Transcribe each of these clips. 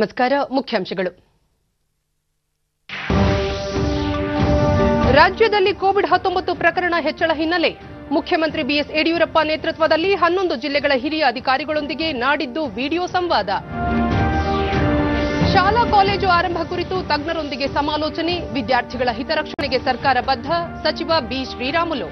ನಮಸ್ಕಾರ ಮುಖ್ಯಾಂಶಗಳು ರಾಜ್ಯದಲ್ಲಿ ಕೋವಿಡ್ ಹತ್ತೊಂಬತ್ತು ಪ್ರಕರಣ ಹೆಚ್ಚಳ ಹಿನ್ನೆಲೆ ಮುಖ್ಯಮಂತ್ರಿ ಬಿಎಸ್ ಯಡಿಯೂರಪ್ಪ ನೇತೃತ್ವದಲ್ಲಿ ಹನ್ನೊಂದು ಜಿಲ್ಲೆಗಳ ಹಿರಿಯ ಅಧಿಕಾರಿಗಳೊಂದಿಗೆ ನಾಡಿದ್ದು ವಿಡಿಯೋ ಸಂವಾದ ಶಾಲಾ ಕಾಲೇಜು ಆರಂಭ ಕುರಿತು ತಜ್ಞರೊಂದಿಗೆ ಸಮಾಲೋಚನೆ ವಿದ್ಯಾರ್ಥಿಗಳ ಹಿತರಕ್ಷಣೆಗೆ ಸರ್ಕಾರ ಬದ್ಧ ಸಚಿವ ಬಿ ಶ್ರೀರಾಮುಲು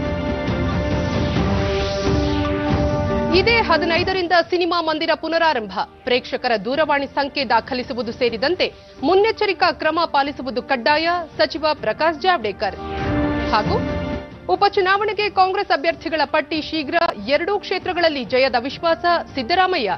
ಇದೇ ಹದಿನೈದರಿಂದ ಸಿನಿಮಾ ಮಂದಿರ ಪುನರಾರಂಭ ಪ್ರೇಕ್ಷಕರ ದೂರವಾಣಿ ಸಂಖ್ಯೆ ದಾಖಲಿಸುವುದು ಸೇರಿದಂತೆ ಮುನ್ನೆಚ್ಚರಿಕಾ ಕ್ರಮ ಪಾಲಿಸುವುದು ಕಡ್ಡಾಯ ಸಚಿವ ಪ್ರಕಾಶ್ ಜಾವಡೇಕರ್ ಹಾಗೂ ಉಪಚುನಾವಣೆಗೆ ಕಾಂಗ್ರೆಸ್ ಅಭ್ಯರ್ಥಿಗಳ ಪಟ್ಟಿ ಶೀಘ್ರ ಎರಡೂ ಕ್ಷೇತ್ರಗಳಲ್ಲಿ ಜಯದ ವಿಶ್ವಾಸ ಸಿದ್ದರಾಮಯ್ಯ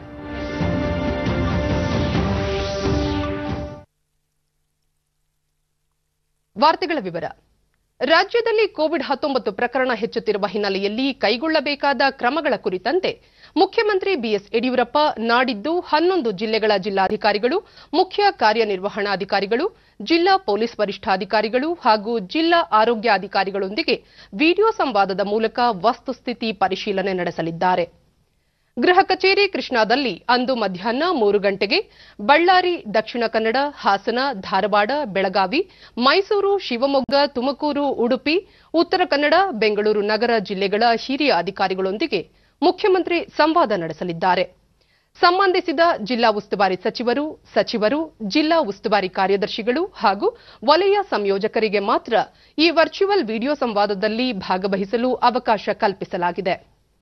ವಾರ್ತೆಗಳ ವಿವರ ರಾಜ್ಯದಲ್ಲಿ ಕೋವಿಡ್ ಹತ್ತೊಂಬತ್ತು ಪ್ರಕರಣ ಹೆಚ್ಚುತ್ತಿರುವ ಹಿನ್ನೆಲೆಯಲ್ಲಿ ಕೈಗೊಳ್ಳಬೇಕಾದ ಕ್ರಮಗಳ ಕುರಿತಂತೆ ಮುಖ್ಯಮಂತ್ರಿ ಬಿಎಸ್ ಯಡಿಯೂರಪ್ಪ ನಾಡಿದ್ದು ಹನ್ನೊಂದು ಜಿಲ್ಲೆಗಳ ಜಿಲ್ಲಾಧಿಕಾರಿಗಳು ಮುಖ್ಯ ಕಾರ್ಯನಿರ್ವಹಣಾಧಿಕಾರಿಗಳು ಜಿಲ್ಲಾ ಪೊಲೀಸ್ ವರಿಷ್ಠಾಧಿಕಾರಿಗಳು ಹಾಗೂ ಜಿಲ್ಲಾ ಆರೋಗ್ಯಾಧಿಕಾರಿಗಳೊಂದಿಗೆ ವಿಡಿಯೋ ಸಂವಾದದ ಮೂಲಕ ವಸ್ತುಸ್ಥಿತಿ ಪರಿಶೀಲನೆ ನಡೆಸಲಿದ್ದಾರೆ ಗೃಹ ಕಚೇರಿ ಕೃಷ್ಣಾದಲ್ಲಿ ಅಂದು ಮಧ್ಯಾಹ್ನ ಮೂರು ಗಂಟೆಗೆ ಬಳ್ಳಾರಿ ದಕ್ಷಿಣ ಕನ್ನಡ ಹಾಸನ ಧಾರವಾಡ ಬೆಳಗಾವಿ ಮೈಸೂರು ಶಿವಮೊಗ್ಗ ತುಮಕೂರು ಉಡುಪಿ ಉತ್ತರ ಕನ್ನಡ ಬೆಂಗಳೂರು ನಗರ ಜಿಲ್ಲೆಗಳ ಹಿರಿಯ ಅಧಿಕಾರಿಗಳೊಂದಿಗೆ ಮುಖ್ಯಮಂತ್ರಿ ಸಂವಾದ ನಡೆಸಲಿದ್ದಾರೆ ಸಂಬಂಧಿಸಿದ ಜಿಲ್ಲಾ ಉಸ್ತುವಾರಿ ಸಚಿವರು ಸಚಿವರು ಜಿಲ್ಲಾ ಉಸ್ತುವಾರಿ ಕಾರ್ಯದರ್ಶಿಗಳು ಹಾಗೂ ವಲಯ ಸಂಯೋಜಕರಿಗೆ ಮಾತ್ರ ಈ ವರ್ಚುವಲ್ ವಿಡಿಯೋ ಸಂವಾದದಲ್ಲಿ ಭಾಗವಹಿಸಲು ಅವಕಾಶ ಕಲ್ಪಿಸಲಾಗಿದೆ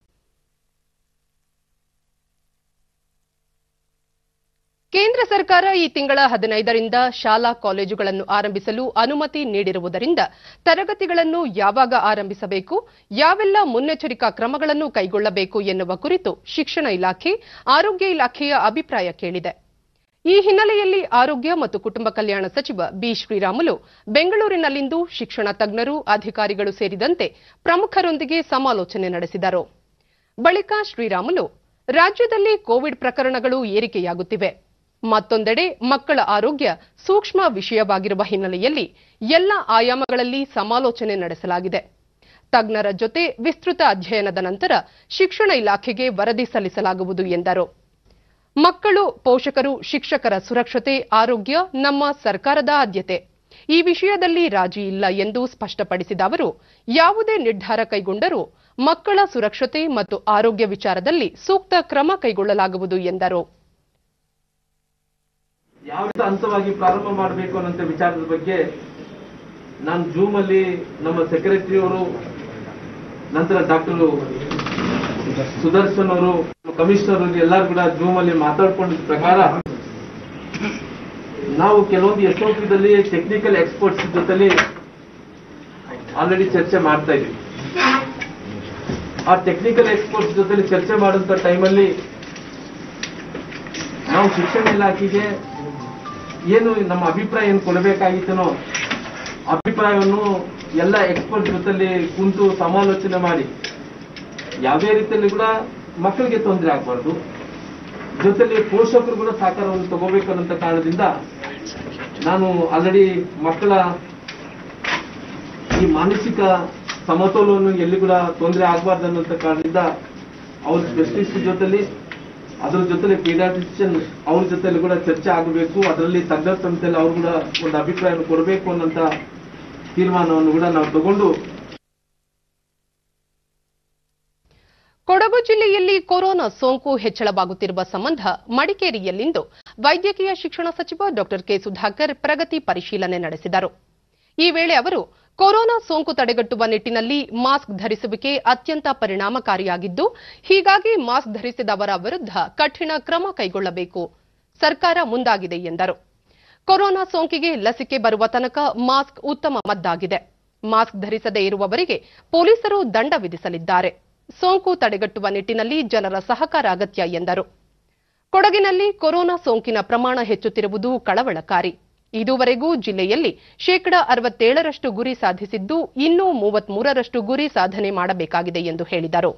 ಕೇಂದ್ರ ಸರ್ಕಾರ ಈ ತಿಂಗಳ ಹದಿನೈದರಿಂದ ಶಾಲಾ ಕಾಲೇಜುಗಳನ್ನು ಆರಂಭಿಸಲು ಅನುಮತಿ ನೀಡಿರುವುದರಿಂದ ತರಗತಿಗಳನ್ನು ಯಾವಾಗ ಆರಂಭಿಸಬೇಕು ಯಾವೆಲ್ಲ ಮುನ್ನೆಚ್ಚರಿಕಾ ಕ್ರಮಗಳನ್ನು ಕೈಗೊಳ್ಳಬೇಕು ಎನ್ನುವ ಕುರಿತು ಶಿಕ್ಷಣ ಇಲಾಖೆ ಆರೋಗ್ಯ ಇಲಾಖೆಯ ಅಭಿಪ್ರಾಯ ಕೇಳಿದೆ ಈ ಹಿನ್ನೆಲೆಯಲ್ಲಿ ಆರೋಗ್ಯ ಮತ್ತು ಕುಟುಂಬ ಕಲ್ಯಾಣ ಸಚಿವ ಬಿ ಶ್ರೀರಾಮುಲು ಬೆಂಗಳೂರಿನಲ್ಲಿಂದು ಶಿಕ್ಷಣ ತಜ್ಞರು ಅಧಿಕಾರಿಗಳು ಸೇರಿದಂತೆ ಪ್ರಮುಖರೊಂದಿಗೆ ಸಮಾಲೋಚನೆ ನಡೆಸಿದರು ಬಳಿಕ ಶ್ರೀರಾಮುಲು ರಾಜ್ಯದಲ್ಲಿ ಕೋವಿಡ್ ಪ್ರಕರಣಗಳು ಏರಿಕೆಯಾಗುತ್ತಿವೆ ಮತ್ತೊಂದೆಡೆ ಮಕ್ಕಳ ಆರೋಗ್ಯ ಸೂಕ್ಷ್ಮ ವಿಷಯವಾಗಿರುವ ಹಿನ್ನೆಲೆಯಲ್ಲಿ ಎಲ್ಲ ಆಯಾಮಗಳಲ್ಲಿ ಸಮಾಲೋಚನೆ ನಡೆಸಲಾಗಿದೆ ತಜ್ಞರ ಜೊತೆ ವಿಸ್ತೃತ ಅಧ್ಯಯನದ ನಂತರ ಶಿಕ್ಷಣ ಇಲಾಖೆಗೆ ವರದಿ ಸಲ್ಲಿಸಲಾಗುವುದು ಎಂದರು ಮಕ್ಕಳು ಪೋಷಕರು ಶಿಕ್ಷಕರ ಸುರಕ್ಷತೆ ಆರೋಗ್ಯ ನಮ್ಮ ಸರ್ಕಾರದ ಆದ್ಯತೆ ಈ ವಿಷಯದಲ್ಲಿ ರಾಜಿ ಇಲ್ಲ ಎಂದು ಸ್ಪಷ್ಟಪಡಿಸಿದ ಅವರು ಯಾವುದೇ ನಿರ್ಧಾರ ಕೈಗೊಂಡರೂ ಮಕ್ಕಳ ಸುರಕ್ಷತೆ ಮತ್ತು ಆರೋಗ್ಯ ವಿಚಾರದಲ್ಲಿ ಸೂಕ್ತ ಕ್ರಮ ಕೈಗೊಳ್ಳಲಾಗುವುದು ಎಂದರು ಯಾವ ರೀತಿ ಹಂತವಾಗಿ ಪ್ರಾರಂಭ ಮಾಡಬೇಕು ಅನ್ನೋ ವಿಚಾರದ ಬಗ್ಗೆ ನಾನು ಜೂಮ್ ಅಲ್ಲಿ ನಮ್ಮ ಸೆಕ್ರೆಟರಿ ಅವರು ನಂತರ ಡಾಕ್ಟರ್ ಸುದರ್ಶನ್ ಅವರು ಕಮಿಷನರ್ ಎಲ್ಲರೂ ಕೂಡ ಜೂಮ್ ಅಲ್ಲಿ ಮಾತಾಡ್ಕೊಂಡಿದ್ದ ಪ್ರಕಾರ ನಾವು ಕೆಲವೊಂದು ಎಸ್ ದಲ್ಲಿ ಟೆಕ್ನಿಕಲ್ ಎಕ್ಸ್ಪರ್ಟ್ಸ್ ಜೊತೆಲಿ ಆಲ್ರೆಡಿ ಚರ್ಚೆ ಮಾಡ್ತಾ ಇದ್ವಿ ಆ ಟೆಕ್ನಿಕಲ್ ಎಕ್ಸ್ಪರ್ಟ್ಸ್ ಜೊತೆ ಚರ್ಚೆ ಮಾಡುವಂತ ಟೈಮಲ್ಲಿ ನಾವು ಶಿಕ್ಷಣ ಇಲಾಖೆಗೆ ಏನು ನಮ್ಮ ಅಭಿಪ್ರಾಯ ಏನು ಕೊಡಬೇಕಾಗಿತ್ತನೋ ಅಭಿಪ್ರಾಯವನ್ನು ಎಲ್ಲ ಎಕ್ಸ್ಪರ್ಟ್ ಜೊತೆಲಿ ಕುಂತು ಸಮಾಲೋಚನೆ ಮಾಡಿ ಯಾವುದೇ ರೀತಿಯಲ್ಲಿ ಕೂಡ ಮಕ್ಕಳಿಗೆ ತೊಂದರೆ ಆಗಬಾರ್ದು ಜೊತೆಲಿ ಪೋಷಕರು ಕೂಡ ಸಹಕಾರವನ್ನು ತಗೋಬೇಕು ಅನ್ನೋ ಕಾರಣದಿಂದ ನಾನು ಆಲ್ರೆಡಿ ಮಕ್ಕಳ ಈ ಮಾನಸಿಕ ಸಮತೋಲವನ್ನು ಎಲ್ಲಿ ಕೂಡ ತೊಂದರೆ ಆಗಬಾರ್ದು ಅನ್ನೋಂಥ ಕಾರಣದಿಂದ ಅವ್ರ ಸ್ಪೆಷಲಿಸ್ಟ್ ಜೊತೆಲಿ ಅದ್ರ ಜೊತೆಲಿ ಪೀಡಿಯಾಟ್ರಿಷಿಯನ್ ಅವ್ರ ಜೊತೆಲಿ ಕೂಡ ಚರ್ಚೆ ಆಗಬೇಕು ಅದರಲ್ಲಿ ತಜ್ಞರ ಸಮಿತಿಯಲ್ಲಿ ಅವ್ರು ಕೂಡ ಒಂದು ಅಭಿಪ್ರಾಯವನ್ನು ಕೊಡಬೇಕು ಅನ್ನೋಂಥ ತೀರ್ಮಾನವನ್ನು ಕೂಡ ನಾವು ತಗೊಂಡು ಕೊಡಗು ಜಿಲ್ಲೆಯಲ್ಲಿ ಕೊರೋನಾ ಸೋಂಕು ಹೆಚ್ಚಳವಾಗುತ್ತಿರುವ ಸಂಬಂಧ ಮಡಿಕೇರಿಯಲ್ಲಿಂದು ವೈದ್ಯಕೀಯ ಶಿಕ್ಷಣ ಸಚಿವ ಡಾ ಕೆ ಸುಧಾಕರ್ ಪ್ರಗತಿ ಪರಿಶೀಲನೆ ನಡೆಸಿದರು ಈ ವೇಳೆ ಅವರು ಕೊರೋನಾ ಸೋಂಕು ತಡೆಗಟ್ಟುವ ನಿಟ್ಟಿನಲ್ಲಿ ಮಾಸ್ಕ್ ಧರಿಸುವಿಕೆ ಅತ್ಯಂತ ಪರಿಣಾಮಕಾರಿಯಾಗಿದ್ದು ಹೀಗಾಗಿ ಮಾಸ್ಕ್ ಧರಿಸಿದವರ ವಿರುದ್ಧ ಕಠಿಣ ಕ್ರಮ ಕೈಗೊಳ್ಳಬೇಕು ಸರ್ಕಾರ ಮುಂದಾಗಿದೆ ಎಂದರು ಕೊರೋನಾ ಸೋಂಕಿಗೆ ಲಸಿಕೆ ಬರುವ ತನಕ ಮಾಸ್ಕ್ ಉತ್ತಮ ಮದ್ದಾಗಿದೆ ಮಾಸ್ಕ್ ಧರಿಸದೇ ಇರುವವರಿಗೆ ಪೊಲೀಸರು ದಂಡ ವಿಧಿಸಲಿದ್ದಾರೆ ಸೋಂಕು ತಡೆಗಟ್ಟುವ ನಿಟ್ಟಿನಲ್ಲಿ ಜನರ ಸಹಕಾರ ಅಗತ್ಯ ಎಂದರು ಕೊಡಗಿನಲ್ಲಿ ಕೊರೋನಾ ಸೋಂಕಿನ ಪ್ರಮಾಣ ಹೆಚ್ಚುತ್ತಿರುವುದು ಕಳವಳಕಾರಿ ಇದುವರೆಗೂ ಜಿಲ್ಲೆಯಲ್ಲಿ ಶೇಕಡ ಅರವತ್ತೇಳರಷ್ಟು ಗುರಿ ಸಾಧಿಸಿದ್ದು ಇನ್ನೂ ಮೂವತ್ಮೂರರಷ್ಟು ಗುರಿ ಸಾಧನೆ ಮಾಡಬೇಕಾಗಿದೆ ಎಂದು ಹೇಳಿದರು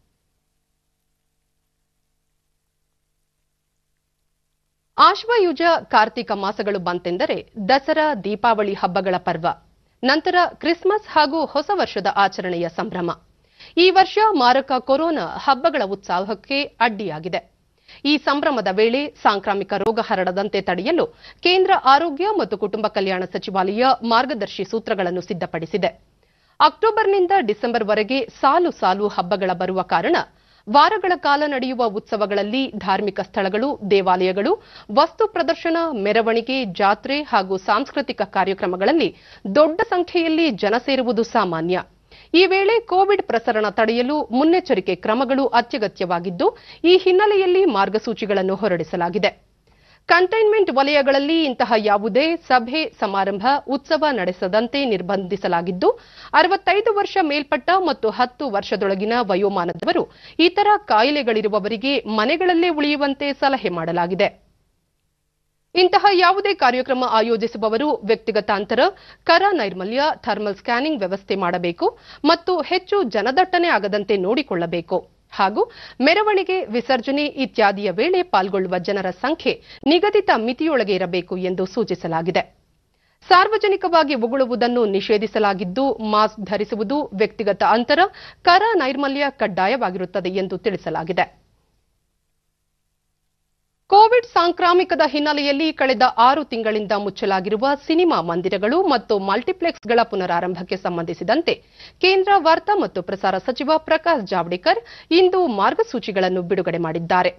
ಆಶ್ವಯುಜ ಕಾರ್ತಿಕ ಮಾಸಗಳು ಬಂತೆಂದರೆ ದಸರಾ ದೀಪಾವಳಿ ಹಬ್ಬಗಳ ಪರ್ವ ನಂತರ ಕ್ರಿಸ್ಮಸ್ ಹಾಗೂ ಹೊಸ ವರ್ಷದ ಆಚರಣೆಯ ಸಂಭ್ರಮ ಈ ವರ್ಷ ಮಾರಕ ಕೊರೋನಾ ಹಬ್ಬಗಳ ಉತ್ಸಾಹಕ್ಕೆ ಅಡ್ಡಿಯಾಗಿದೆ ಈ ಸಂಭ್ರಮದ ವೇಳೆ ಸಾಂಕ್ರಾಮಿಕ ರೋಗ ಹರಡದಂತೆ ತಡೆಯಲು ಕೇಂದ್ರ ಆರೋಗ್ಯ ಮತ್ತು ಕುಟುಂಬ ಕಲ್ಯಾಣ ಸಚಿವಾಲಯ ಮಾರ್ಗದರ್ಶಿ ಸೂತ್ರಗಳನ್ನು ಸಿದ್ಧಪಡಿಸಿದೆ ಅಕ್ಟೋಬರ್ನಿಂದ ಡಿಸೆಂಬರ್ವರೆಗೆ ಸಾಲು ಸಾಲು ಹಬ್ಬಗಳ ಬರುವ ಕಾರಣ ವಾರಗಳ ಕಾಲ ನಡೆಯುವ ಉತ್ಸವಗಳಲ್ಲಿ ಧಾರ್ಮಿಕ ಸ್ಥಳಗಳು ದೇವಾಲಯಗಳು ವಸ್ತು ಪ್ರದರ್ಶನ ಮೆರವಣಿಗೆ ಜಾತ್ರೆ ಹಾಗೂ ಸಾಂಸ್ಕೃತಿಕ ಕಾರ್ಯಕ್ರಮಗಳಲ್ಲಿ ದೊಡ್ಡ ಸಂಖ್ಯೆಯಲ್ಲಿ ಜನ ಸೇರುವುದು ಸಾಮಾನ್ಯ ಈ ವೇಳೆ ಕೋವಿಡ್ ಪ್ರಸರಣ ತಡೆಯಲು ಮುನ್ನೆಚ್ಚರಿಕೆ ಕ್ರಮಗಳು ಅತ್ಯಗತ್ಯವಾಗಿದ್ದು ಈ ಹಿನ್ನೆಲೆಯಲ್ಲಿ ಮಾರ್ಗಸೂಚಿಗಳನ್ನು ಹೊರಡಿಸಲಾಗಿದೆ ಕಂಟೈನ್ಮೆಂಟ್ ವಲಯಗಳಲ್ಲಿ ಇಂತಹ ಯಾವುದೇ ಸಭೆ ಸಮಾರಂಭ ಉತ್ಸವ ನಡೆಸದಂತೆ ನಿರ್ಬಂಧಿಸಲಾಗಿದ್ದು ಅರವತ್ತೈದು ವರ್ಷ ಮೇಲ್ಪಟ್ಟ ಮತ್ತು ಹತ್ತು ವರ್ಷದೊಳಗಿನ ವಯೋಮಾನದವರು ಇತರ ಕಾಯಿಲೆಗಳಿರುವವರಿಗೆ ಮನೆಗಳಲ್ಲೇ ಉಳಿಯುವಂತೆ ಸಲಹೆ ಮಾಡಲಾಗಿದೆ ಇಂತಹ ಯಾವುದೇ ಕಾರ್ಯಕ್ರಮ ಆಯೋಜಿಸುವವರು ವ್ಯಕ್ತಿಗತ ಅಂತರ ಕರ ನೈರ್ಮಲ್ಯ ಥರ್ಮಲ್ ಸ್ಕ್ಯಾನಿಂಗ್ ವ್ಯವಸ್ಥೆ ಮಾಡಬೇಕು ಮತ್ತು ಹೆಚ್ಚು ಜನದಟ್ಟಣೆ ಆಗದಂತೆ ನೋಡಿಕೊಳ್ಳಬೇಕು ಹಾಗೂ ಮೆರವಣಿಗೆ ವಿಸರ್ಜನೆ ಇತ್ಯಾದಿಯ ವೇಳೆ ಪಾಲ್ಗೊಳ್ಳುವ ಜನರ ಸಂಖ್ಯೆ ನಿಗದಿತ ಮಿತಿಯೊಳಗೆ ಇರಬೇಕು ಎಂದು ಸೂಚಿಸಲಾಗಿದೆ ಸಾರ್ವಜನಿಕವಾಗಿ ಉಗುಳುವುದನ್ನು ನಿಷೇಧಿಸಲಾಗಿದ್ದು ಮಾಸ್ಕ್ ಧರಿಸುವುದು ವ್ಯಕ್ತಿಗತ ಅಂತರ ಕರ ನೈರ್ಮಲ್ಯ ಕಡ್ಡಾಯವಾಗಿರುತ್ತದೆ ಎಂದು ತಿಳಿಸಲಾಗಿದೆ ಕೋವಿಡ್ ಸಾಂಕ್ರಾಮಿಕದ ಹಿನ್ನೆಲೆಯಲ್ಲಿ ಕಳೆದ ಆರು ತಿಂಗಳಿಂದ ಮುಚ್ಚಲಾಗಿರುವ ಸಿನಿಮಾ ಮಂದಿರಗಳು ಮತ್ತು ಮಲ್ಟಿಪ್ಲೆಕ್ಸ್ಗಳ ಪುನರಾರಂಭಕ್ಕೆ ಸಂಬಂಧಿಸಿದಂತೆ ಕೇಂದ್ರ ವಾರ್ತಾ ಮತ್ತು ಪ್ರಸಾರ ಸಚಿವ ಪ್ರಕಾಶ್ ಜಾವಡೇಕರ್ ಇಂದು ಮಾರ್ಗಸೂಚಿಗಳನ್ನು ಬಿಡುಗಡೆ ಮಾಡಿದ್ದಾರೆ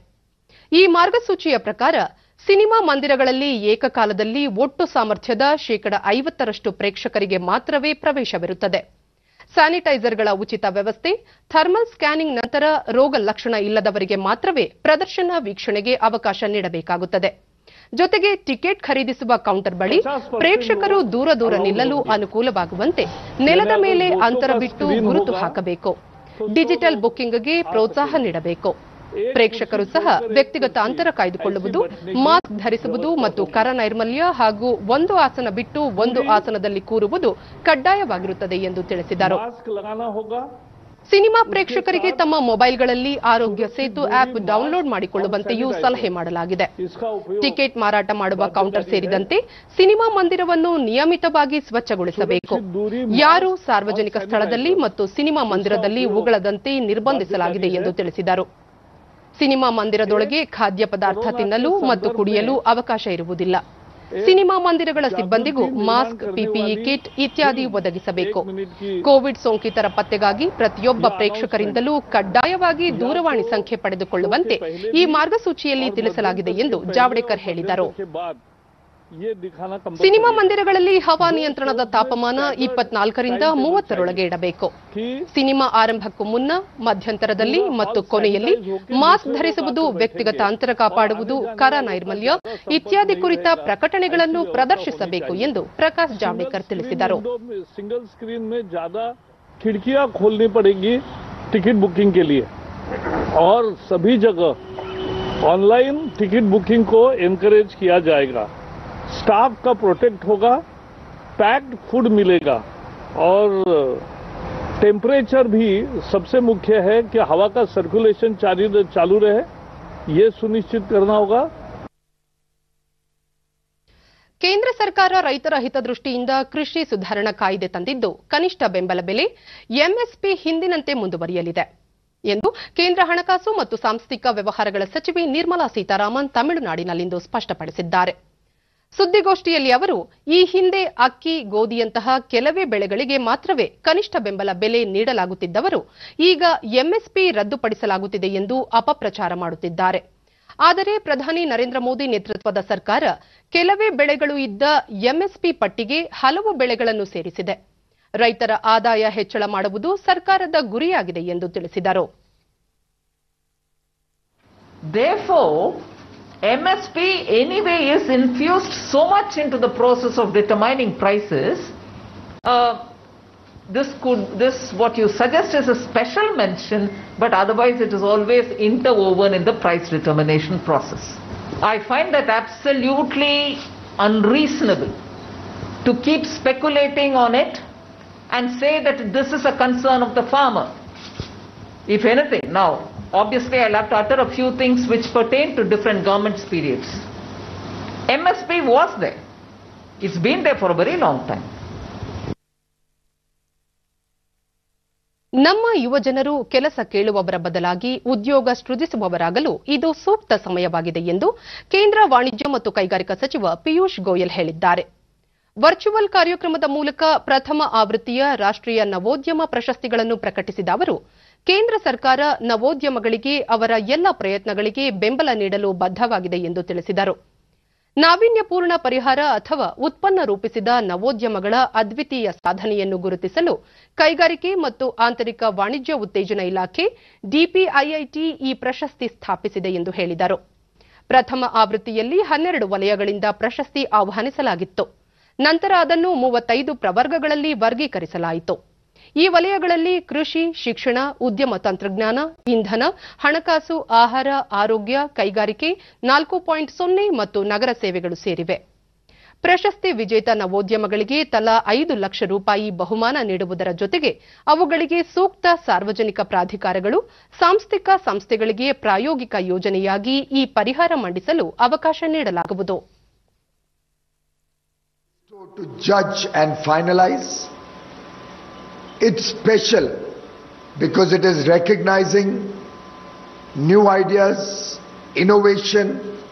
ಈ ಮಾರ್ಗಸೂಚಿಯ ಪ್ರಕಾರ ಸಿನಿಮಾ ಮಂದಿರಗಳಲ್ಲಿ ಏಕಕಾಲದಲ್ಲಿ ಒಟ್ಟು ಸಾಮರ್ಥ್ಯದ ಶೇಕಡ ಐವತ್ತರಷ್ಟು ಪ್ರೇಕ್ಷಕರಿಗೆ ಮಾತ್ರವೇ ಪ್ರವೇಶವಿರುತ್ತದೆ ಸ್ಯಾನಿಟೈಸರ್ಗಳ ಉಚಿತ ವ್ಯವಸ್ಥೆ ಥರ್ಮಲ್ ಸ್ಕ್ಯಾನಿಂಗ್ ನಂತರ ರೋಗ ಲಕ್ಷಣ ಇಲ್ಲದವರಿಗೆ ಮಾತ್ರವೇ ಪ್ರದರ್ಶನ ವೀಕ್ಷಣೆಗೆ ಅವಕಾಶ ನೀಡಬೇಕಾಗುತ್ತದೆ ಜೊತೆಗೆ ಟಿಕೆಟ್ ಖರೀದಿಸುವ ಕೌಂಟರ್ ಬಳಿ ಪ್ರೇಕ್ಷಕರು ದೂರ ದೂರ ನಿಲ್ಲಲು ಅನುಕೂಲವಾಗುವಂತೆ ನೆಲದ ಮೇಲೆ ಅಂತರ ಬಿಟ್ಟು ಗುರುತು ಹಾಕಬೇಕು ಡಿಜಿಟಲ್ ಬುಕ್ಕಿಂಗ್ಗೆ ಪ್ರೋತ್ಸಾಹ ನೀಡಬೇಕು ಪ್ರೇಕ್ಷಕರು ಸಹ ವ್ಯಕ್ತಿಗತ ಅಂತರ ಕಾಯ್ದುಕೊಳ್ಳುವುದು ಮಾಸ್ಕ್ ಧರಿಸುವುದು ಮತ್ತು ಕರ ನೈರ್ಮಲ್ಯ ಹಾಗೂ ಒಂದು ಆಸನ ಬಿಟ್ಟು ಒಂದು ಆಸನದಲ್ಲಿ ಕೂರುವುದು ಕಡ್ಡಾಯವಾಗಿರುತ್ತದೆ ಎಂದು ತಿಳಿಸಿದರು मास्क लगाना होगा ಸಿನಿಮಾ ಪ್ರೇಕ್ಷಕರಿಗೆ ತಮ್ಮ ಮೊಬೈಲ್ಗಳಲ್ಲಿ ಆರೋಗ್ಯ ಸೇತು ಆಪ್ ಡೌನ್ಲೋಡ್ ಮಾಡಿಕೊಳ್ಳುವಂತೆಯೂ ಸಲಹೆ ಮಾಡಲಾಗಿದೆ इसका उपयोग ಟಿಕೆಟ್ ಮಾರಾಟ ಮಾಡುವ ಕೌಂಟರ್ ಸೇರಿದಂತೆ ಸಿನಿಮಾ ಮಂದಿರವನ್ನು ನಿಯಮಿತವಾಗಿ ಸ್ವಚ್ಛಗೊಳಿಸಬೇಕು ಯಾರು ಸಾರ್ವಜನಿಕ ಸ್ಥಳದಲ್ಲಿ ಮತ್ತು ಸಿನಿಮಾ ಮಂದಿರದಲ್ಲಿ ಉಗಳದಂತೆ ನಿರ್ಬಂಧಿಸಲಾಗಿದೆ ಎಂದು ತಿಳಿಸಿದರು ಸಿನಿಮಾ ಮಂದಿರದೊಳಗೆ ಖಾದ್ಯ ಪದಾರ್ಥ ತಿನ್ನಲು ಮತ್ತು ಕುಡಿಯಲು ಅವಕಾಶ ಇರುವುದಿಲ್ಲ ಸಿನಿಮಾ ಮಂದಿರಗಳ ಸಿಬ್ಬಂದಿಗೂ ಮಾಸ್ಕ್ ಪಿಪಿಇ ಕಿಟ್ ಇತ್ಯಾದಿ ಒದಗಿಸಬೇಕು ಕೋವಿಡ್ ಸೋಂಕಿತರ ಪತ್ತೆಗಾಗಿ ಪ್ರತಿಯೊಬ್ಬ ಪ್ರೇಕ್ಷಕರಿಂದಲೂ ಕಡ್ಡಾಯವಾಗಿ ದೂರವಾಣಿ ಸಂಖ್ಯೆ ಪಡೆದುಕೊಳ್ಳುವಂತೆ ಈ ಮಾರ್ಗಸೂಚಿಯಲ್ಲಿ ತಿಳಿಸಲಾಗಿದೆ ಎಂದು ಜಾವಡೇಕರ್ ಹೇಳಿದರು के बाद ये दिखाना कंपल्सरी ಸಿನಿಮಾ ಮಂದಿರಗಳಲ್ಲಿ ಹವಾ ನಿಯಂತ್ರಣದ ತಾಪಮಾನ ಇಪ್ಪತ್ನಾಲ್ಕರಿಂದ ಮೂವತ್ತರೊಳಗೆ ಇಡಬೇಕು कि ಸಿನಿಮಾ ಆರಂಭಕ್ಕೂ ಮುನ್ನ ಮಧ್ಯಂತರದಲ್ಲಿ ಮತ್ತು ಕೊನೆಯಲ್ಲಿ ಮಾಸ್ಕ್ ಧರಿಸುವುದು ವ್ಯಕ್ತಿಗತ ಅಂತರ ಕಾಪಾಡುವುದು ಕರ ನೈರ್ಮಲ್ಯ ಇತ್ಯಾದಿ ಕುರಿತ ಪ್ರಕಟಣೆಗಳನ್ನು ಪ್ರದರ್ಶಿಸಬೇಕು ಎಂದು ಪ್ರಕಾಶ್ ಜಾವಡೇಕರ್ ತಿಳಿಸಿದರು सिंगल स्क्रीन में ज्यादा खिड़कियां खोलनी पड़ेगी टिकट बुकिंग के लिए और सभी जगह ऑनलाइन टिकट बुकिंग को एनकरेज किया जाएगा स्टाफ का प्रोटेक्ट होगा पैक्ड फूड मिलेगा और टेम्परेचर भी सबसे मुख्य है कि हवा का सर्कुलेशन चालू चालू रहे ये सुनिश्चित करना होगा ಕೇಂದ್ರ ಸರ್ಕಾರ ರೈತರ ಹಿತದೃಷ್ಟಿಯಿಂದ ಕೃಷಿ ಸುಧಾರಣಾ ಕಾಯ್ದೆ ತಂದಿದ್ದು ಕನಿಷ್ಠ ಬೆಂಬಲ ಬೆಲೆ ಎಂಎಸ್ಪಿ ಹಿಂದಿನಂತೆ ಮುಂದುವರಿಯಲಿದೆ ಎಂದು ಕೇಂದ್ರ ಹಣಕಾಸು ಮತ್ತು ಸಾಂಸ್ಥಿಕ ವ್ಯವಹಾರಗಳ ಸಚಿವೆ ನಿರ್ಮಲಾ ಸೀತಾರಾಮನ್ ತಮಿಳುನಾಡಿನಲ್ಲಿಂದು ಸ್ಪಷ್ಟಪಡಿಸಿದ್ದಾರೆ ಸುದ್ದಿಗೋಷ್ಠಿಯಲ್ಲಿ ಅವರು ಈ ಹಿಂದೆ ಅಕ್ಕಿ ಗೋಧಿಯಂತಹ ಕೆಲವೇ ಬೆಳೆಗಳಿಗೆ ಮಾತ್ರವೇ ಕನಿಷ್ಠ ಬೆಂಬಲ ಬೆಲೆ ನೀಡಲಾಗುತ್ತಿದ್ದವರು ಈಗ ಎಂಎಸ್ಪಿ ರದ್ದುಪಡಿಸಲಾಗುತ್ತಿದೆ ಎಂದು ಅಪಪ್ರಚಾರ ಮಾಡುತ್ತಿದ್ದಾರೆ ಆದರೆ ಪ್ರಧಾನಿ ನರೇಂದ್ರ ಮೋದಿ ನೇತೃತ್ವದ ಸರ್ಕಾರ ಕೆಲವೇ ಬೆಳೆಗಳು ಇದ್ದ ಎಂಎಸ್ಪಿ ಪಟ್ಟಿಗೆ ಹಲವು ಬೆಳೆಗಳನ್ನು ಸೇರಿಸಿದೆ ರೈತರ ಆದಾಯ ಹೆಚ್ಚಳ ಮಾಡುವುದು ಸರ್ಕಾರದ ಗುರಿಯಾಗಿದೆ ಎಂದು ತಿಳಿಸಿದರು Therefore, MSP anyway is infused so much into the process of determining prices. Uh, this could, this what you suggest is a special mention, but otherwise it is always interwoven in the price determination process. I find that absolutely unreasonable to keep speculating on it and say that this is a concern of the farmer. If anything, now, obviously I'll have to utter a few things which pertain to different governments' periods. MSP was there. It's been there for a very long time. ನಮ್ಮ ಯುವಜನರು ಕೆಲಸ ಕೇಳುವವರ ಬದಲಾಗಿ ಉದ್ಯೋಗ ಸೃಜಿಸುವವರಾಗಲು ಇದು ಸೂಕ್ತ ಸಮಯವಾಗಿದೆ ಎಂದು ಕೇಂದ್ರ ವಾಣಿಜ್ಯ ಮತ್ತು ಕೈಗಾರಿಕಾ ಸಚಿವ ಪಿಯೂಷ್ ಗೋಯಲ್ ಹೇಳಿದ್ದಾರೆ ವರ್ಚುವಲ್ ಕಾರ್ಯಕ್ರಮದ ಮೂಲಕ ಪ್ರಥಮ ಆವೃತ್ತಿಯ ರಾಷ್ಟ್ರೀಯ ನವೋದ್ಯಮ ಪ್ರಶಸ್ತಿಗಳನ್ನು ಪ್ರಕಟಿಸಿದ ಅವರು ಕೇಂದ್ರ ಸರ್ಕಾರ ನವೋದ್ಯಮಗಳಿಗೆ ಅವರ ಎಲ್ಲ ಪ್ರಯತ್ನಗಳಿಗೆ ಬೆಂಬಲ ನೀಡಲು ಬದ್ಧವಾಗಿದೆ ಎಂದು ತಿಳಿಸಿದರು ನಾವೀನ್ಯಪೂರ್ಣ ಪರಿಹಾರ ಅಥವಾ ಉತ್ಪನ್ನ ರೂಪಿಸಿದ ನವೋದ್ಯಮಗಳ ಅದ್ವಿತೀಯ ಸಾಧನೆಯನ್ನು ಗುರುತಿಸಲು ಕೈಗಾರಿಕೆ ಮತ್ತು ಆಂತರಿಕ ವಾಣಿಜ್ಯ ಉತ್ತೇಜನ ಇಲಾಖೆ ಡಿಪಿಐಐಟಿ ಈ ಪ್ರಶಸ್ತಿ ಸ್ಥಾಪಿಸಿದೆ ಎಂದು ಹೇಳಿದರು ಪ್ರಥಮ ಆವೃತ್ತಿಯಲ್ಲಿ ಹನ್ನೆರಡು ವಲಯಗಳಿಂದ ಪ್ರಶಸ್ತಿ ಆಹ್ವಾನಿಸಲಾಗಿತ್ತು ನಂತರ ಅದನ್ನು ಮೂವತ್ತೈದು ಪ್ರವರ್ಗಗಳಲ್ಲಿ ವರ್ಗೀಕರಿಸಲಾಯಿತು ಈ ವಲಯಗಳಲ್ಲಿ ಕೃಷಿ ಶಿಕ್ಷಣ ಉದ್ಯಮ ತಂತ್ರಜ್ಞಾನ ಇಂಧನ ಹಣಕಾಸು ಆಹಾರ ಆರೋಗ್ಯ ಕೈಗಾರಿಕೆ ನಾಲ್ಕು ಪಾಯಿಂಟ್ ಸೊನ್ನೆ ಮತ್ತು ನಗರ ಸೇವೆಗಳು ಸೇರಿವೆ ಪ್ರಶಸ್ತಿ ವಿಜೇತ ನವೋದ್ಯಮಗಳಿಗೆ ತಲಾ ಐದು ಲಕ್ಷ ರೂಪಾಯಿ ಬಹುಮಾನ ನೀಡುವುದರ ಜೊತೆಗೆ ಅವುಗಳಿಗೆ ಸೂಕ್ತ ಸಾರ್ವಜನಿಕ ಪ್ರಾಧಿಕಾರಗಳು ಸಾಂಸ್ಥಿಕ ಸಂಸ್ಥೆಗಳಿಗೆ ಪ್ರಾಯೋಗಿಕ ಯೋಜನೆಯಾಗಿ ಈ ಪರಿಹಾರ ಮಂಡಿಸಲು ಅವಕಾಶ ನೀಡಲಾಗುವುದು to judge and finalize. It's special because it is recognizing new ideas, innovation,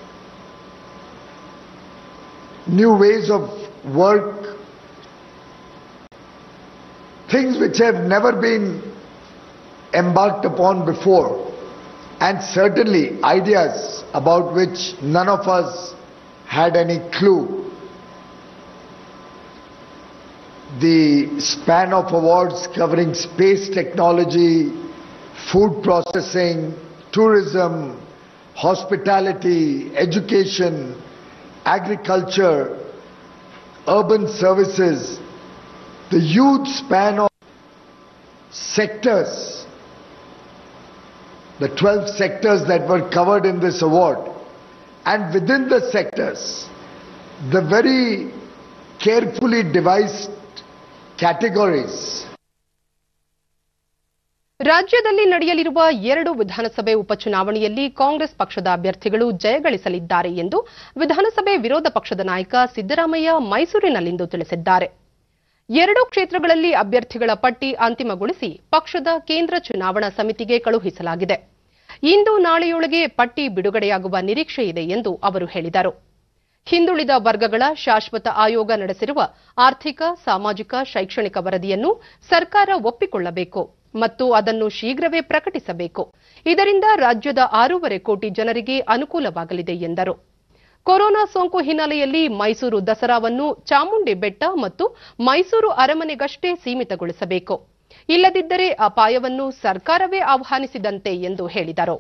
new ways of work, things which have never been embarked upon before, and certainly ideas about which none of us had any clue. the span of awards covering space technology, food processing, tourism, hospitality, education, agriculture, urban services, the huge span of sectors, the 12 sectors that were covered in this award, and within the sectors, the very carefully devised categories ರಾಜ್ಯದಲ್ಲಿ ನಡೆಯಲಿರುವ ಎರಡು ವಿಧಾನಸಭೆ ಉಪಚುನಾವಣೆಯಲ್ಲಿ ಕಾಂಗ್ರೆಸ್ ಪಕ್ಷದ ಅಭ್ಯರ್ಥಿಗಳು ಜಯಗಳಿಸಲಿದ್ದಾರೆ ಎಂದು ವಿಧಾನಸಭೆ ವಿರೋಧ ಪಕ್ಷದ ನಾಯಕ ಸಿದ್ದರಾಮಯ್ಯ ಮೈಸೂರಿನಲ್ಲಿಂದು ತಿಳಿಸಿದ್ದಾರೆ ಎರಡು ಕ್ಷೇತ್ರಗಳಲ್ಲಿ ಅಭ್ಯರ್ಥಿಗಳ ಪಟ್ಟಿ ಅಂತಿಮಗೊಳಿಸಿ ಪಕ್ಷದ ಕೇಂದ್ರ ಚುನಾವಣಾ ಸಮಿತಿಗೆ ಕಳುಹಿಸಲಾಗಿದೆ ಇಂದು ನಾಳೆಯೊಳಗೆ ಪಟ್ಟಿ ಬಿಡುಗಡೆಯಾಗುವ ನಿರೀಕ್ಷೆ ಇದೆ ಎಂದು ಅವರು ಹೇಳಿದರು ಹಿಂದುಳಿದ ವರ್ಗಗಳ ಶಾಶ್ವತ ಆಯೋಗ ನಡೆಸಿರುವ ಆರ್ಥಿಕ ಸಾಮಾಜಿಕ ಶೈಕ್ಷಣಿಕ ವರದಿಯನ್ನು ಸರ್ಕಾರ ಒಪ್ಪಿಕೊಳ್ಳಬೇಕು ಮತ್ತು ಅದನ್ನು ಶೀಘ್ರವೇ ಪ್ರಕಟಿಸಬೇಕು ಇದರಿಂದ ರಾಜ್ಯದ ಆರೂವರೆ ಕೋಟಿ ಜನರಿಗೆ ಅನುಕೂಲವಾಗಲಿದೆ ಎಂದರು ಕೊರೋನಾ ಸೋಂಕು ಹಿನ್ನೆಲೆಯಲ್ಲಿ ಮೈಸೂರು ದಸರಾವನ್ನು ಚಾಮುಂಡಿ ಬೆಟ್ಟ ಮತ್ತು ಮೈಸೂರು ಅರಮನೆಗಷ್ಟೇ ಸೀಮಿತಗೊಳಿಸಬೇಕು ಇಲ್ಲದಿದ್ದರೆ ಅಪಾಯವನ್ನು ಸರ್ಕಾರವೇ ಆಹ್ವಾನಿಸಿದಂತೆ ಎಂದು ಹೇಳಿದರು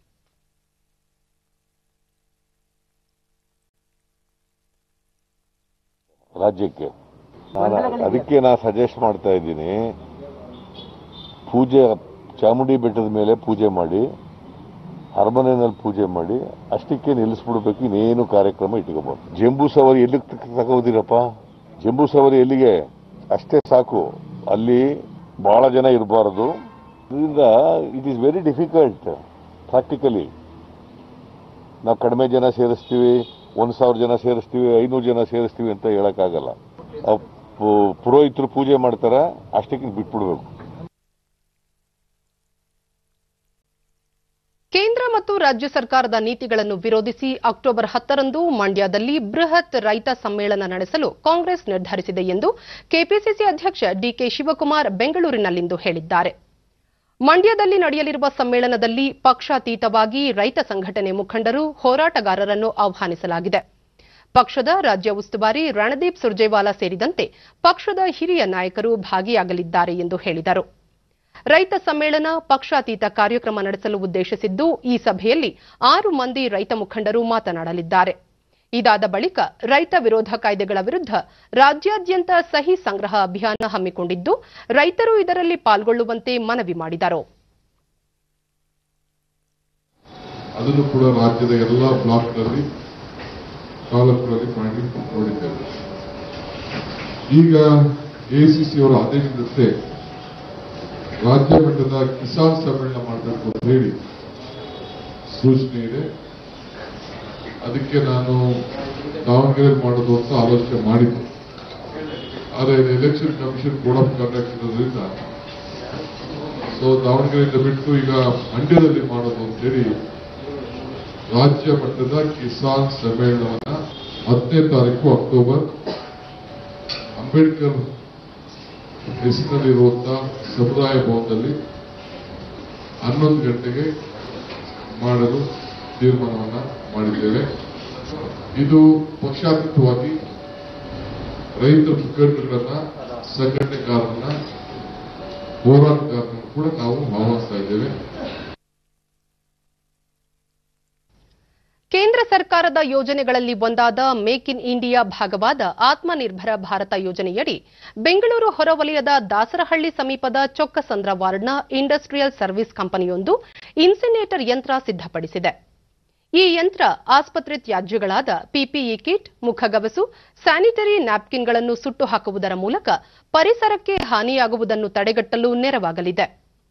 ರಾಜ್ಯಕ್ಕೆ ನಾನು ಅದಕ್ಕೆ ನಾನು ಸಜೆಸ್ಟ್ ಮಾಡ್ತಾ ಇದ್ದೀನಿ ಪೂಜೆ ಚಾಮುಂಡಿ ಬೆಟ್ಟದ ಮೇಲೆ ಪೂಜೆ ಮಾಡಿ ಅರಮನೆಯಲ್ಲಿ ಪೂಜೆ ಮಾಡಿ ಅಷ್ಟಕ್ಕೆ ನಿಲ್ಲಿಸ್ಬಿಡ್ಬೇಕು ಇನ್ನೇನು ಕಾರ್ಯಕ್ರಮ ಇಟ್ಕೋಬಾರ್ದು ಜಂಬೂ ಸವಾರಿ ಎಲ್ಲಿಗೆ ತಗೋದಿರಪ್ಪ ಜಂಬೂ ಸವಾರಿ ಎಲ್ಲಿಗೆ ಅಷ್ಟೇ ಸಾಕು ಅಲ್ಲಿ ಬಹಳ ಜನ ಇರಬಾರದು ಇದರಿಂದ it is very difficult practically ನಾವು ಕಡಿಮೆ ಜನ ಸೇರಿಸ್ತೀವಿ ಒಂದು ಸಾವಿರ ಜನ ಸೇರಿಸ್ತೀವಿ ಐನೂರು ಜನ ಸೇರಿಸ್ತೀವಿ ಅಂತ ಹೇಳಕ್ಕಾಗಲ್ಲ ಆ ಪು- ಪುರೋಹಿತರು ಪೂಜೆ ಮಾಡ್ತಾರೆ ಅಷ್ಟಕ್ಕೆ ಬಿಟ್ಬಿಡ್ಬೇಕು ಕೇಂದ್ರ ಮತ್ತು ರಾಜ್ಯ ಸರ್ಕಾರದ ನೀತಿಗಳನ್ನು ವಿರೋಧಿಸಿ ಅಕ್ಟೋಬರ್ ಹತ್ತರಂದು ಮಂಡ್ಯದಲ್ಲಿ ಬೃಹತ್ ರೈತ ಸಮ್ಮೇಳನ ನಡೆಸಲು ಕಾಂಗ್ರೆಸ್ ನಿರ್ಧರಿಸಿದೆ ಎಂದು ಕೆಪಿಸಿಸಿ ಅಧ್ಯಕ್ಷ ಡಿಕೆ ಶಿವಕುಮಾರ್ ಬೆಂಗಳೂರಿನಲ್ಲಿಂದು ಹೇಳಿದ್ದಾರೆ ಮಂಡ್ಯದಲ್ಲಿ ನಡೆಯಲಿರುವ ಸಮ್ಮೇಳನದಲ್ಲಿ ಪಕ್ಷಾತೀತವಾಗಿ ರೈತ ಸಂಘಟನೆ ಮುಖಂಡರು ಹೋರಾಟಗಾರರನ್ನು ಆಹ್ವಾನಿಸಲಾಗಿದೆ ಪಕ್ಷದ ರಾಜ್ಯ ಉಸ್ತುವಾರಿ ರಣದೀಪ್ ಸುರ್ಜೇವಾಲಾ ಸೇರಿದಂತೆ ಪಕ್ಷದ ಹಿರಿಯ ನಾಯಕರು ಭಾಗಿಯಾಗಲಿದ್ದಾರೆ ಎಂದು ಹೇಳಿದರು ರೈತ ಸಮ್ಮೇಳನ ಪಕ್ಷಾತೀತ ಕಾರ್ಯಕ್ರಮ ನಡೆಸಲು ಉದ್ದೇಶಿಸಿದ್ದು ಈ ಸಭೆಯಲ್ಲಿ ಆರು ಮಂದಿ ರೈತ ಮುಖಂಡರು ಮಾತನಾಡಲಿದ್ದಾರೆ ಇದಾದ ಬಳಿಕ ರೈತ ವಿರೋಧ ಕಾಯ್ದೆಗಳ ವಿರುದ್ಧ ರಾಜ್ಯಾದ್ಯಂತ ಸಹಿ ಸಂಗ್ರಹ ಅಭಿಯಾನ ಹಮ್ಮಿಕೊಂಡಿದ್ದು ರೈತರು ಇದರಲ್ಲಿ ಪಾಲ್ಗೊಳ್ಳುವಂತೆ ಮನವಿ ಮಾಡಿದರು ಅದನ್ನು ಕೂಡ ರಾಜ್ಯದ ಎಲ್ಲ ಬ್ಲಾಕ್ಗಳಲ್ಲಿ ತಾಲೂಕುಗಳಲ್ಲಿ ಮಾಡಿ ನೋಡಿದ್ದೇವೆ ಈಗ ಎಸಿಸಿ ಅವರ ಆದೇಶದಂತೆ ರಾಜ್ಯ ಮಟ್ಟದ ಕಿಸಾನ್ ಸಮ್ಮೇಳನ ಮಾಡಬೇಕು ಅಂತ ಹೇಳಿ ಸೂಚನೆ ಇದೆ ಅದಕ್ಕೆ ನಾನು ದಾವಣಗೆರೆಯಲ್ಲಿ ಮಾಡೋದು ಅಂತ ಆಲೋಚನೆ ಮಾಡಿದ್ದೆ ಆದರೆ election commission code of conduct ಇರೋದ್ರಿಂದ ಸೊ ದಾವಣಗೆರೆಯಿಂದ ಬಿಟ್ಟು ಈಗ ಮಂಡ್ಯದಲ್ಲಿ ಮಾಡೋದು ಅಂತೇಳಿ ರಾಜ್ಯ ಮಟ್ಟದ ಕಿಸಾನ್ ಸಮ್ಮೇಳನವನ್ನ ಹತ್ತನೇ ತಾರೀಕು ಅಕ್ಟೋಬರ್ ಅಂಬೇಡ್ಕರ್ ಹೆಸರಿನಲ್ಲಿರುವಂತಹ ಸಮುದಾಯ ಭವನದಲ್ಲಿ ಹನ್ನೊಂದು ಗಂಟೆಗೆ ಮಾಡಲು ತೀರ್ಮಾನವನ್ನ ಮಾಡಿದ್ದೇವೆ ಇದು ಪಕ್ಷಾತೀತವಾಗಿ ರೈತರ ಮುಖಂಡರನ್ನ ಸಂಘಟನೆಗಾರರನ್ನ ಹೋರಾಟಗಾರರನ್ನು ಕೂಡ ನಾವು ಆಹ್ವಾನಿಸ್ತಾ ಇದ್ದೇವೆ ಕೇಂದ್ರ ಸರ್ಕಾರದ ಯೋಜನೆಗಳಲ್ಲಿ ಒಂದಾದ ಮೇಕ್ ಇನ್ ಇಂಡಿಯಾ ಭಾಗವಾದ ಆತ್ಮನಿರ್ಭರ ಭಾರತ ಯೋಜನೆಯಡಿ ಬೆಂಗಳೂರು ಹೊರವಲಯದ ದಾಸರಹಳ್ಳಿ ಸಮೀಪದ ಚೊಕ್ಕಸಂದ್ರ ವಾರ್ಡ್ನ ಇಂಡಸ್ಟ್ರಿಯಲ್ ಸರ್ವಿಸ್ ಕಂಪನಿಯೊಂದು ಇನ್ಸಿನೇಟರ್ ಯಂತ್ರ ಸಿದ್ಧಪಡಿಸಿದೆ ಈ ಯಂತ್ರ ಆಸ್ಪತ್ರೆ ತ್ಯಾಜ್ಯಗಳಾದ ಪಿಪಿಇ ಕಿಟ್ ಮುಖಗವಸು ಸ್ಯಾನಿಟರಿ ನ್ಯಾಪ್ಕಿನ್ಗಳನ್ನು ಸುಟ್ಟು ಹಾಕುವುದರ ಮೂಲಕ ಪರಿಸರಕ್ಕೆ ಹಾನಿಯಾಗುವುದನ್ನು ತಡೆಗಟ್ಟಲು ನೆರವಾಗಲಿದೆ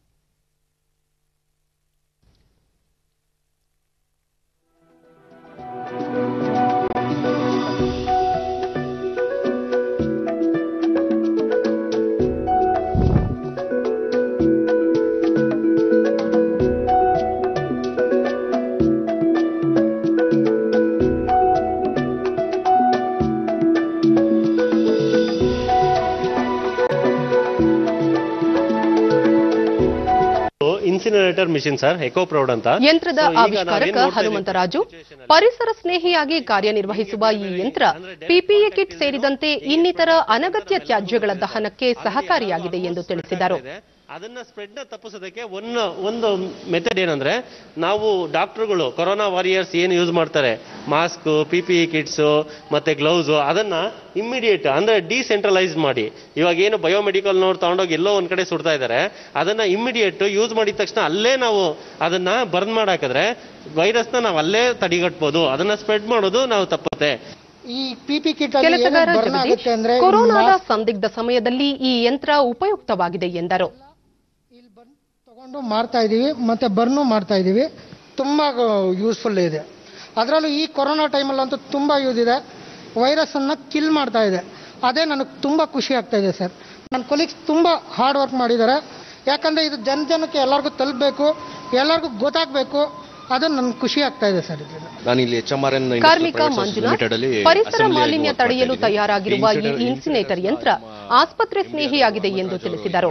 incinerator machine sir eco proud ಅಂತ ಯಂತ್ರದ So, ಈಗ ಆವಿಷ್ಕಾರಕ ನಾವೇನ್ ನೋಡ್ತಾ ಇದೀವಿ ಹನುಮಂತರಾಜು ಪರಿಸರ ಸ್ನೇಹಿಯಾಗಿ ಕಾರ್ಯನಿರ್ವಹಿಸುವ ಈ ಯಂತ್ರ ಪಿಪಿಇ ಕಿಟ್ ಸೇರಿದಂತೆ ಇನ್ನಿತರ ಅನಗತ್ಯ ತ್ಯಾಜ್ಯಗಳ ದಹನಕ್ಕೆ ಸಹಕಾರಿಯಾಗಿದೆ ಎಂದು ತಿಳಿಸಿದರು ಅದನ್ನ ಸ್ಪ್ರೆಡ್ ನ ತಪ್ಪಿಸೋದಕ್ಕೆ ಒಂದು ಒಂದು ಮೆಥಡ್ ಏನಂದ್ರೆ ನಾವು ಡಾಕ್ಟರ್ಗಳು ಕೊರೋನಾ ವಾರಿಯರ್ಸ್ ಏನು ಯೂಸ್ ಮಾಡ್ತಾರೆ ಮಾಸ್ಕ್ ಪಿ ಪಿ ಕಿಟ್ಸ್ ಮತ್ತೆ ಗ್ಲೌಸ್ ಅದನ್ನ ಇಮ್ಮಿಡಿಯೇಟ್ ಅಂದ್ರೆ ಡಿಸೆಂಟ್ರಲೈಸ್ ಮಾಡಿ ಇವಾಗ ಏನು ಬಯೋಮೆಡಿಕಲ್ ನೋಡ್ ತಗೊಂಡೋಗಿ ಎಲ್ಲೋ ಒಂದ್ ಕಡೆ ಸುಡ್ತಾ ಇದ್ದಾರೆ ಅದನ್ನ ಇಮ್ಮಿಡಿಯೇಟ್ ಯೂಸ್ ಮಾಡಿದ ತಕ್ಷಣ ಅಲ್ಲೇ ನಾವು ಅದನ್ನ ಬರ್ನ್ ಮಾಡಾಕಿದ್ರೆ ವೈರಸ್ನ ನಾವು ಅಲ್ಲೇ ತಡೆಗಟ್ಬೋದು ಅದನ್ನ ಸ್ಪ್ರೆಡ್ ಮಾಡೋದು ನಾವು ತಪ್ಪುತ್ತೆ ಈ ಪಿಪಿ ಕಿಟ್ ಕೆಲಸಗಾರ ಬರ್ನ್ ಜಗದೀಶ್ ಆಗುತ್ತೆ ಅಂದ್ರೆ ಈ ಕೊರೋನಾದ ಮಾಸ್ಕ್ ಸಂದಿಗ್ಧ ಸಮಯದಲ್ಲಿ ಈ ಯಂತ್ರ ಉಪಯುಕ್ತವಾಗಿದೆ ಎಂದರು ಇಲ್ಲಿ ಬಂದು ತಗೊಂಡು ಮಾಡ್ತಾ ಇದೀವಿ ಮತ್ತೆ ಬರ್ನು ಮಾಡ್ತಾ ಇದೀವಿ ತುಂಬಾ ಯೂಸ್ಫುಲ್ ಇದೆ ಅದರಲ್ಲೂ ಈ ಕೊರೋನಾ ಟೈಮಲ್ಲಂತೂ ತುಂಬಾ ಯೂಸ್ ಇದೆ ವೈರಸ್ ಅನ್ನ ಕಿಲ್ ಮಾಡ್ತಾ ಇದೆ ಅದೇ ನನಗೆ ತುಂಬಾ ಖುಷಿ ಆಗ್ತಾ ಇದೆ ಸರ್ ನನ್ನ ಕೊಲೀಗ್ಸ್ ತುಂಬಾ ಹಾರ್ಡ್ ವರ್ಕ್ ಮಾಡಿದ್ದಾರೆ ಯಾಕಂದ್ರೆ ಇದು ಜನ ಜನಕ್ಕೆ ಎಲ್ಲರಿಗೂ ತಲುಪಬೇಕು ಎಲ್ಲರಿಗೂ ಗೊತ್ತಾಗಬೇಕು ಅದು ನನ್ಗೆ ಖುಷಿ ಆಗ್ತಾ ಇದೆ ಸರ್ ಇದರಿಂದ ನಾನು ಇಲ್ಲಿ ಎಚ್ ಎಂ ಆರ್ ಎನ್ ಕಾರ್ಮಿಕ ಮಂಜುನಾಥ್ ಪರಿಸರ ಮಾಲಿನ್ಯ ತಡೆಯಲು ತಯಾರಾಗಿರುವ ಈ ಇನ್ಸಿನೇಟರ್ ಯಂತ್ರ ಆಸ್ಪತ್ರೆ ಸ್ನೇಹಿಯಾಗಿದೆ ಎಂದು ತಿಳಿಸಿದರು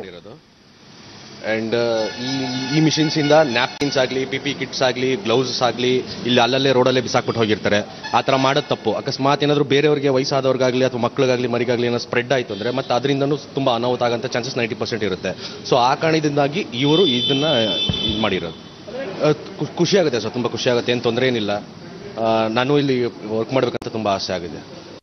ಅಂಡ್ ಈ ಈ ಮಿಷಿನ್ಸ್ ಇಂದ ನ್ಯಾಪ್ಕಿನ್ಸ್ ಆಗಲಿ ಪಿ ಪಿ ಕಿಟ್ಸ್ ಆಗಲಿ ಗ್ಲೌಸಸ್ ಆಗಲಿ ಇಲ್ಲಿ ಅಲ್ಲಲ್ಲೇ ರೋಡಲ್ಲೇ ಬಿಸಾಕ್ಬಿಟ್ಟು ಹೋಗಿರ್ತಾರೆ ಆ ಥರ ಮಾಡೋದು ತಪ್ಪು ಅಕಸ್ಮಾತ್ ಏನಾದರೂ ಬೇರೆಯವರಿಗೆ ವಯಸ್ಸಾದವ್ರಿಗಾಗಲಿ ಅಥವಾ ಮಕ್ಕಳಿಗಾಗಲಿ ಮರಿಗಾಗಲಿ ಏನೋ ಸ್ಪ್ರೆಡ್ ಆಯಿತು ಅಂದರೆ ಮತ್ತೆ ಅದರಿಂದನೂ ತುಂಬ ಅನಾಹುತ ಆಗೋಂಥ ಚಾನ್ಸಸ್ ನೈಂಟಿ ಪರ್ಸೆಂಟ್ ಇರುತ್ತೆ ಸೊ ಆ ಕಾರಣದಿಂದಾಗಿ ಇವರು ಇದನ್ನ ಇದು ಮಾಡಿರೋದು ಅಹ್, ಖು- ಖುಷಿ ಆಗುತ್ತೆ ಸರ್ ತುಂಬ ಖುಷಿ ಆಗುತ್ತೆ ಏನು ತೊಂದರೆ ಏನಿಲ್ಲ ಆ, ನಾನು ಇಲ್ಲಿ ವರ್ಕ್ ಮಾಡಬೇಕಂತ ತುಂಬ ಆಸೆ ಆಗಿದೆ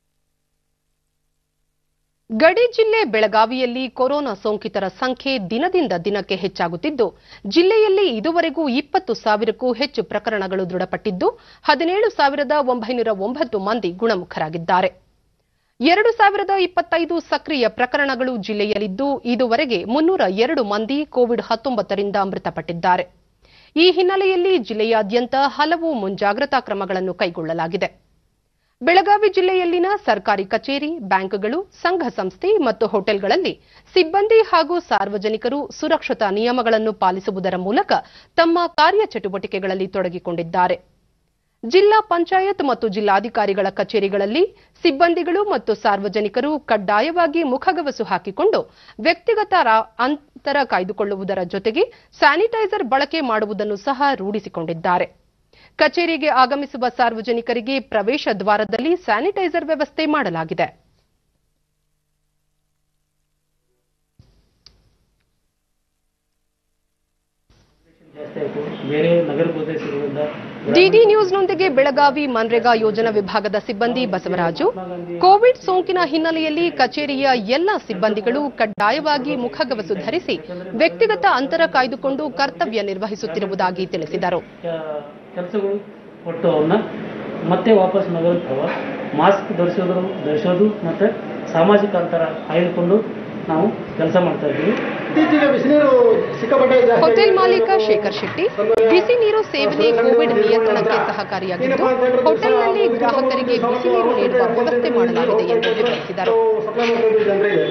ಗಡಿ ಜಿಲ್ಲೆ ಬೆಳಗಾವಿಯಲ್ಲಿ ಕೊರೋನಾ ಸೋಂಕಿತರ ಸಂಖ್ಯೆ ದಿನದಿಂದ ದಿನಕ್ಕೆ ಹೆಚ್ಚಾಗುತ್ತಿದ್ದು ಜಿಲ್ಲೆಯಲ್ಲಿ ಇದುವರೆಗೂ ಇಪ್ಪತ್ತು ಸಾವಿರಕ್ಕೂ ಹೆಚ್ಚು ಪ್ರಕರಣಗಳು ದೃಢಪಟ್ಟಿದ್ದು ಹದಿನೇಳು ಸಾವಿರದ ಒಂಬೈನೂರ ಒಂಬತ್ತು ಮಂದಿ ಗುಣಮುಖರಾಗಿದ್ದಾರೆ ಎರಡು ಸಾವಿರದ ಇಪ್ಪತ್ತೈದು ಸಕ್ರಿಯ ಪ್ರಕರಣಗಳು ಜಿಲ್ಲೆಯಲ್ಲಿದ್ದು ಇದುವರೆಗೆ ಮುನ್ನೂರ ಎರಡು ಮಂದಿ ಕೋವಿಡ್ ಹತ್ತೊಂಬತ್ತರಿಂದ ಮೃತಪಟ್ಟಿದ್ದಾರೆ ಈ ಹಿನ್ನೆಲೆಯಲ್ಲಿ ಜಿಲ್ಲೆಯಾದ್ಯಂತ ಹಲವು ಮುಂಜಾಗ್ರತಾ ಕ್ರಮಗಳನ್ನು ಕೈಗೊಳ್ಳಲಾಗಿದೆ ಬೆಳಗಾವಿ ಜಿಲ್ಲೆಯಲ್ಲಿನ ಸರ್ಕಾರಿ ಕಚೇರಿ ಬ್ಯಾಂಕ್ಗಳು ಸಂಘ ಸಂಸ್ಥೆ ಮತ್ತು ಹೋಟೆಲ್ಗಳಲ್ಲಿ ಸಿಬ್ಬಂದಿ ಹಾಗೂ ಸಾರ್ವಜನಿಕರು ಸುರಕ್ಷತಾ ನಿಯಮಗಳನ್ನು ಪಾಲಿಸುವುದರ ಮೂಲಕ ತಮ್ಮ ಕಾರ್ಯಚಟುವಟಿಕೆಗಳಲ್ಲಿ ತೊಡಗಿಕೊಂಡಿದ್ದಾರೆ ಜಿಲ್ಲಾ ಪಂಚಾಯತ್ ಮತ್ತು ಜಿಲ್ಲಾಧಿಕಾರಿಗಳ ಕಚೇರಿಗಳಲ್ಲಿ ಸಿಬ್ಬಂದಿಗಳು ಮತ್ತು ಸಾರ್ವಜನಿಕರು ಕಡ್ಡಾಯವಾಗಿ ಮುಖಗವಸು ಹಾಕಿಕೊಂಡು ವ್ಯಕ್ತಿಗತ ರಾ- ಅಂತರ ಕಾಯ್ದುಕೊಳ್ಳುವುದರ ಜೊತೆಗೆ ಸ್ಯಾನಿಟೈಸರ್ ಬಳಕೆ ಮಾಡುವುದನ್ನು ಸಹ ರೂಢಿಸಿಕೊಂಡಿದ್ದಾರೆ ಕಚೇರಿಗೆ ಆಗಮಿಸುವ ಸಾರ್ವಜನಿಕರಿಗೆ ಪ್ರವೇಶ ದ್ವಾರದಲ್ಲಿ ಸ್ಯಾನಿಟೈಸರ್ ವ್ಯವಸ್ಥೆ ಮಾಡಲಾಗಿದೆ ಬೇರೆ ನಗರ ಪ್ರದೇಶಗಳಿಂದ ಡಿಡಿ ನ್ಯೂಸ್ನೊಂದಿಗೆ ಬೆಳಗಾವಿ ಮನ್ರೇಗಾ ಯೋಜನಾ ವಿಭಾಗದ ಸಿಬ್ಬಂದಿ ಬಸವರಾಜು ಕೋವಿಡ್ ಸೋಂಕಿನ ಹಿನ್ನೆಲೆಯಲ್ಲಿ ಕಚೇರಿಯ ಎಲ್ಲ ಸಿಬ್ಬಂದಿಗಳು ಕಡ್ಡಾಯವಾಗಿ ಮುಖಗವಸು ಧರಿಸಿ ವ್ಯಕ್ತಿಗತ ಅಂತರ ಕಾಯ್ದುಕೊಂಡು ಕರ್ತವ್ಯ ನಿರ್ವಹಿಸುತ್ತಿರುವುದಾಗಿ ತಿಳಿಸಿದರು ಕೆಲಸಗಳು ಕೊಟ್ಟು ಅವನ್ನ ಮತ್ತೆ ವಾಪಸ್ ನಗರಕ್ಕೆ ಹೋಗ ಮಾಸ್ಕ್ ಧರಿಸೋದು ಧರಿಸೋದು ಮತ್ತೆ ಸಾಮಾಜಿಕ ಅಂತರ ಕಾಯ್ದುಕೊಂಡು ನಾವು ಕೆಲಸ ಮಾಡ್ತಾ ಇದ್ದೀವಿ ಇತ್ತೀಚೆಗೆ ಬಿಸಿನೀರು ಸಿಕ್ಕಾಪಟ್ಟೆ ಜಾಸ್ತಿ ಹೋಟೆಲ್ ಮಾಲೀಕ ಶೇಖರ್ ಶೆಟ್ಟಿ ಬಿಸಿ ನೀರು ಸೇವನೆ ಕೋವಿಡ್ ನಿಯಂತ್ರಣಕ್ಕೆ ಸಹಕಾರಿಯಾಗಿದ್ದು ಹೋಟೆಲ್ನಲ್ಲಿ ಗ್ರಾಹಕರಿಗೆ ಬಿಸಿ ನೀರು ನೀಡುವ ವ್ಯವಸ್ಥೆ ಮಾಡಲಾಗಿದೆ ಎಂದು ವಿವರಿಸಿದರು ಸಪ್ಲೈ ಮಾಡ್ತಾ ಇದ್ದೀವಿ ಜನರಿಗೆ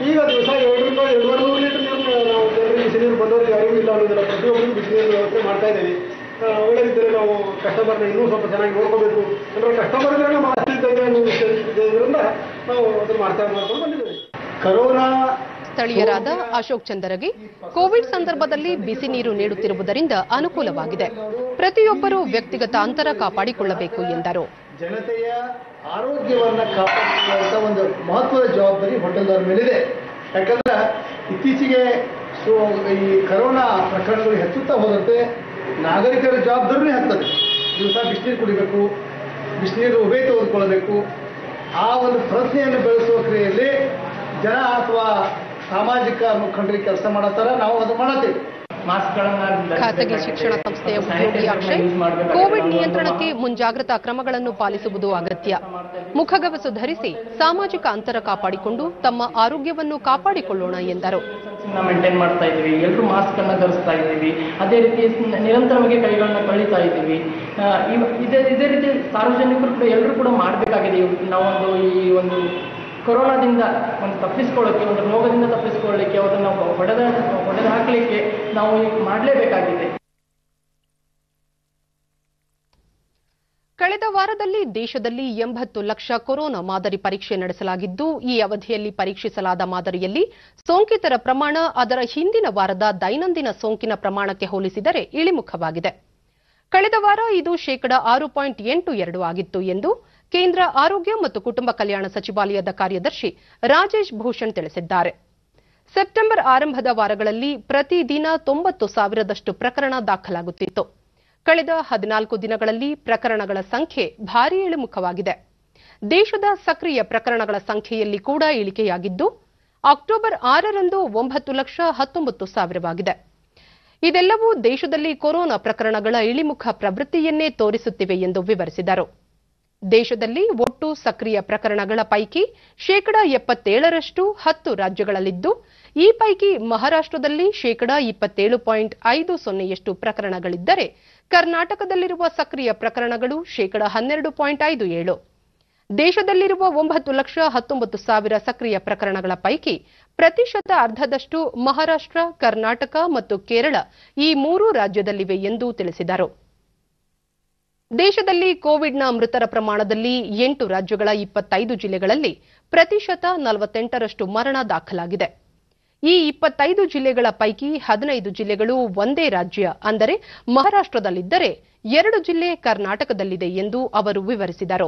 ಈಗ ದಿವಸ ಎರಡರಿಂದ ಎರಡೂವರೆ ಮೂರು ಲೀಟರ್ ನೀರು ನಾವು ಜನರಿಗೆ ಬಿಸಿ ನೀರು ಬಂದವರಿಗೆ ಯಾರಿಗೂ ಇಲ್ಲ ಅನ್ನೋದಿಲ್ಲ ಪ್ರತಿಯೊಬ್ಬರಿಗೂ ಬಿಸಿ ನೀರು ವ್ಯವಸ್ಥೆ ಮಾಡ್ತಾ ಇದ್ದೀವಿ ಆ, ಒಳ್ಳೆ ರೀತಿಯಲ್ಲಿ ನಾವು ಕಸ್ಟಮರ್ನ ಇನ್ನೂ ಸ್ವಲ್ಪ ಚೆನ್ನಾಗಿ ನೋಡ್ಕೋಬೇಕು ಅಂದ್ರೆ ಕಸ್ಟಮರ್ ಇದ್ರೆ ನಮ್ಮ ಆಸ್ತಿ ಇದ್ದಂಗೆ ಅನ್ನೋ ವಿಷಯ ಇದರಿಂದ ನಾವು ಅದನ್ನು ಮಾಡ್ತಾ ಮಾಡ್ಕೊಂಡು ಬಂದಿದ್ದೇವೆ ಕರೋನಾ ಸ್ಥಳೀಯರಾದ ಅಶೋಕ್ ಚಂದರಗಿ ಕೋವಿಡ್ ಸಂದರ್ಭದಲ್ಲಿ ಬಿಸಿ ನೀರು ನೀಡುತ್ತಿರುವುದರಿಂದ ಅನುಕೂಲವಾಗಿದೆ ಪ್ರತಿಯೊಬ್ಬರೂ ವ್ಯಕ್ತಿಗತ ಅಂತರ ಕಾಪಾಡಿಕೊಳ್ಳಬೇಕು ಎಂದರು ಜನತೆಯ ಆರೋಗ್ಯವನ್ನ ಕಾಪಾಡುವಂತ ಒಂದು ಮಹತ್ವದ ಜವಾಬ್ದಾರಿ ಹೋಟೆಲ್ದವ್ರ ಮೇಲಿದೆ ಯಾಕಂದ್ರೆ ಇತ್ತೀಚೆಗೆ ಸೊ ಈ ಕರೋನಾ ಪ್ರಕರಣಗಳು ಹೆಚ್ಚುತ್ತಾ ಹೋದಂತೆ ನಾಗರಿಕರ ಜವಾಬ್ದಾರಿನೇ ಹತ್ತದೆ ದಿವಸ ಬಿಸಿನೀರು ಕುಡಿಬೇಕು ಬಿಸಿನೀರು ಉಭಯ ತೆಗೆದುಕೊಳ್ಬೇಕು ಆ ಒಂದು ಪ್ರಜ್ಞೆಯನ್ನು ಬೆಳೆಸುವ ಕ್ರಿಯೆಯಲ್ಲಿ ಜನ ಅಥವಾ ಸಾಮಾಜಿಕ ಮುಖಂಡರಿಗೆ ಕೆಲಸ ಮಾಡತ್ತಾರ ನಾವು ಅದು ಮಾಡತ್ತೇವೆ ಖಾಸಗಿ ಶಿಕ್ಷಣ ಸಂಸ್ಥೆಯ ಉದ್ಯೋಗಿ ಅಕ್ಷಯ್ ಕೋವಿಡ್ ನಿಯಂತ್ರಣಕ್ಕೆ ಮುಂಜಾಗ್ರತಾ ಕ್ರಮಗಳನ್ನು ಪಾಲಿಸುವುದು ಅಗತ್ಯ ಮುಖಗವಸು ಧರಿಸಿ ಸಾಮಾಜಿಕ ಅಂತರ ಕಾಪಾಡಿಕೊಂಡು ತಮ್ಮ ಆರೋಗ್ಯವನ್ನು ಕಾಪಾಡಿಕೊಳ್ಳೋಣ ಎಂದರು ಮೇಂಟೈನ್ ಮಾಡ್ತಾ ಇದ್ದೀವಿ ಎಲ್ಲರೂ ಮಾಸ್ಕ್ ಅನ್ನ ಧರಿಸ್ತಾ ಇದ್ದೀವಿ ಅದೇ ರೀತಿ ನ- ನಿರಂತರವಾಗಿ ಕೈಗಳನ್ನ ತೊಳಿತಾ ಇದ್ದೀವಿ ಆ, ಇವ್- ಇದೇ ಇದೇ ರೀತಿ ಸಾರ್ವಜನಿಕರು ಕೂಡ ಎಲ್ಲರೂ ಕೂಡ ಮಾಡಬೇಕಾಗಿದೆ ನಾವೊಂದು ಈ ಒಂದು ಕೊರೋನಾದಿಂದ ಒಂದು ತಪ್ಪಿಸ್ಕೊಳ್ಳೋಕ್ಕೆ ಒಂದು ರೋಗದಿಂದ ತಪ್ಪಿಸ್ಕೊಳ್ಳಿಕ್ಕೆ ಅದನ್ನು ಹೊಡೆದ ಹೊಡೆದು ಹಾಕಲಿಕ್ಕೆ ನಾವು ಮಾಡಲೇಬೇಕಾಗಿದೆ ಕಳೆದ ವಾರದಲ್ಲಿ ದೇಶದಲ್ಲಿ ಎಂಬತ್ತು ಲಕ್ಷ ಕೊರೋನಾ ಮಾದರಿ ಪರೀಕ್ಷೆ ನಡೆಸಲಾಗಿದ್ದು ಈ ಅವಧಿಯಲ್ಲಿ ಪರೀಕ್ಷಿಸಲಾದ ಮಾದರಿಯಲ್ಲಿ ಸೋಂಕಿತರ ಪ್ರಮಾಣ ಅದರ ಹಿಂದಿನ ವಾರದ ದೈನಂದಿನ ಸೋಂಕಿನ ಪ್ರಮಾಣಕ್ಕೆ ಹೋಲಿಸಿದರೆ ಇಳಿಮುಖವಾಗಿದೆ ಕಳೆದ ವಾರ ಇದು ಶೇಕಡ ಆರು ಪಾಯಿಂಟ್ ಎಂಟು ಎರಡು ಆಗಿತ್ತು ಎಂದು ಕೇಂದ್ರ ಆರೋಗ್ಯ ಮತ್ತು ಕುಟುಂಬ ಕಲ್ಯಾಣ ಸಚಿವಾಲಯದ ಕಾರ್ಯದರ್ಶಿ ರಾಜೇಶ್ ಭೂಷಣ್ ತಿಳಿಸಿದ್ದಾರೆ ಸೆಪ್ಟೆಂಬರ್ ಆರಂಭದ ವಾರಗಳಲ್ಲಿ ಪ್ರತಿದಿನ ತೊಂಬತ್ತು ಸಾವಿರದಷ್ಟು ಪ್ರಕರಣ ದಾಖಲಾಗುತ್ತಿತ್ತು ಕಳೆದ ಹದಿನಾಲ್ಕು ದಿನಗಳಲ್ಲಿ ಪ್ರಕರಣಗಳ ಸಂಖ್ಯೆ ಭಾರೀ ಇಳಿಮುಖವಾಗಿದೆ ದೇಶದ ಸಕ್ರಿಯ ಪ್ರಕರಣಗಳ ಸಂಖ್ಯೆಯಲ್ಲಿ ಕೂಡ ಇಳಿಕೆಯಾಗಿದ್ದು ಅಕ್ಟೋಬರ್ ಆರರಂದು ಒಂಬತ್ತು ಲಕ್ಷ ಹತ್ತೊಂಬತ್ತು ಸಾವಿರವಾಗಿದೆ ಇದೆಲ್ಲವೂ ದೇಶದಲ್ಲಿ ಕೊರೋನಾ ಪ್ರಕರಣಗಳ ಇಳಿಮುಖ ಪ್ರವೃತ್ತಿಯನ್ನೇ ತೋರಿಸುತ್ತಿವೆ ಎಂದು ವಿವರಿಸಿದರು ದೇಶದಲ್ಲಿ ಒಟ್ಟು ಸಕ್ರಿಯ ಪ್ರಕರಣಗಳ ಪೈಕಿ ಶೇಕಡ ಎಪ್ಪತ್ತೇಳರಷ್ಟು ಹತ್ತು ರಾಜ್ಯಗಳಲ್ಲಿದ್ದು ಈ ಪೈಕಿ ಮಹಾರಾಷ್ಟದಲ್ಲಿ ಶೇಕಡ ಇಪ್ಪತ್ತೇಳು ಪಾಯಿಂಟ್ ಐದು ಸೊನ್ನೆಯಷ್ಟು ಪ್ರಕರಣಗಳಿದ್ದರೆ ಕರ್ನಾಟಕದಲ್ಲಿರುವ ಸಕ್ರಿಯ ಪ್ರಕರಣಗಳು ಶೇಕಡ ಹನ್ನೆರಡು ಪಾಯಿಂಟ್ ಐದು ಏಳು ದೇಶದಲ್ಲಿರುವ ಒಂಬತ್ತು ಲಕ್ಷ ಹತ್ತೊಂಬತ್ತು ಸಾವಿರ ಸಕ್ರಿಯ ಪ್ರಕರಣಗಳ ಪೈಕಿ ಪ್ರತಿಶತ ಅರ್ಧದಷ್ಟು ಮಹಾರಾಷ್ಟ್ರ ಕರ್ನಾಟಕ ಮತ್ತು ಕೇರಳ ಈ ಮೂರೂ ರಾಜ್ಯದಲ್ಲಿವೆ ಎಂದು ತಿಳಿಸಿದರು ದೇಶದಲ್ಲಿ ಕೋವಿಡ್ನ ಮೃತರ ಪ್ರಮಾಣದಲ್ಲಿ ಎಂಟು ರಾಜ್ಯಗಳ ಇಪ್ಪತ್ತೈದು ಜಿಲ್ಲೆಗಳಲ್ಲಿ ಪ್ರತಿಶತ ನಲವತ್ತೆಂಟರಷ್ಟು ಮರಣ ದಾಖಲಾಗಿದೆ ಈ ಇಪ್ಪತ್ತೈದು ಜಿಲ್ಲೆಗಳ ಪೈಕಿ ಹದಿನೈದು ಜಿಲ್ಲೆಗಳು ಒಂದೇ ರಾಜ್ಯ ಅಂದರೆ ಮಹಾರಾಷ್ಟದಲ್ಲಿದ್ದರೆ ಎರಡು ಜಿಲ್ಲೆ ಕರ್ನಾಟಕದಲ್ಲಿದೆ ಎಂದು ಅವರು ವಿವರಿಸಿದರು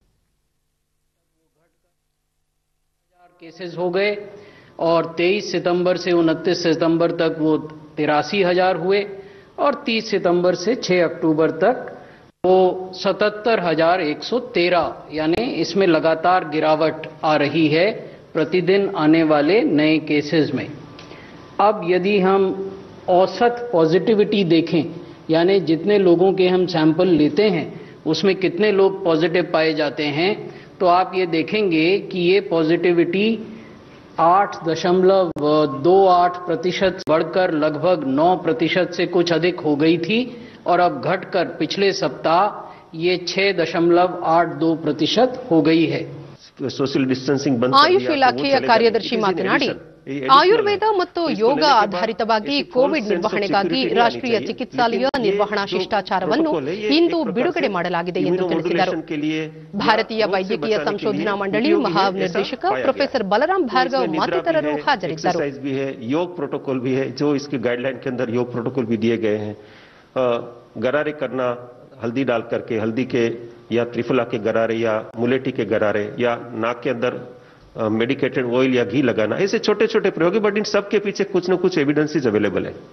केसेस हो गए और 23 सितंबर से 29 सितंबर तक वो तिरासी हजार हुए और 30 सितंबर से 6 अक्टूबर तक वो सतहत्तर हजार एक सौ तेरह यानी इसमें लगातार गिरावट आ रही है प्रतिदिन आने वाले नए केसेस में अब यदि हम औसत पॉजिटिविटी देखें यानी जितने लोगों के हम सैंपल लेते हैं उसमें कितने लोग पॉजिटिव पाए जाते हैं तो आप ये देखेंगे कि ये पॉजिटिविटी आठ दशमलव दो आठ प्रतिशत बढ़कर लगभग नौ प्रतिशत से कुछ अधिक हो गई थी और अब घटकर पिछले सप्ताह ये छह दशमलव आठ दो प्रतिशत हो गई है सोशल डिस्टेंसिंग बंद ಆಯುಷ್ ಇಲಾಖೆಯ ಕಾರ್ಯದರ್ಶಿ ಮಾತನಾಡಿ ಆಯುರ್ವೇದ ಮತ್ತು ಯೋಗ ಆಧಾರಿತವಾಗಿ ಕೋವಿಡ್ ನಿರ್ವಹಣೆಗಾಗಿ ರಾಷ್ಟ್ರೀಯ ಚಿಕಿತ್ಸಾಲಯ ನಿರ್ವಹಣಾ ಶಿಷ್ಟಾಚಾರವನ್ನು ಇಂದು ಬಿಡುಗಡೆ ಮಾಡಲಾಗಿದೆ ಎಂದು ತಿಳಿಸಿದರು ಭಾರತೀಯ ವೈದ್ಯಕೀಯ ಸಂಶೋಧನಾ ಮಂಡಳಿ ಮಹಾನಿರ್ದೇಶಕ ಪ್ರೊಫೆಸರ್ ಬಲರಾಮ್ ಭಾರ್ಗವ್ ಮತ್ತಿತರರು ಹಾಜರಿದ್ದರು एक्सरसाइज भी है योग प्रोटोकॉल भी है जो इसके गाइडलाइन के अंदर योग प्रोटोकॉल भी दिए गए हैं अ, गरारे करना हल्दी डाल करके हल्दी के या त्रिफला के गरारे या मुलेठी के गरारे या नाक के अंदर मेडिकेटेड ऑयल या घी लगाना ऐसे छोटे छोटे प्रयोग है बट इन सब के पीछे कुछ न कुछ एविडेंसेस अवेलेबल है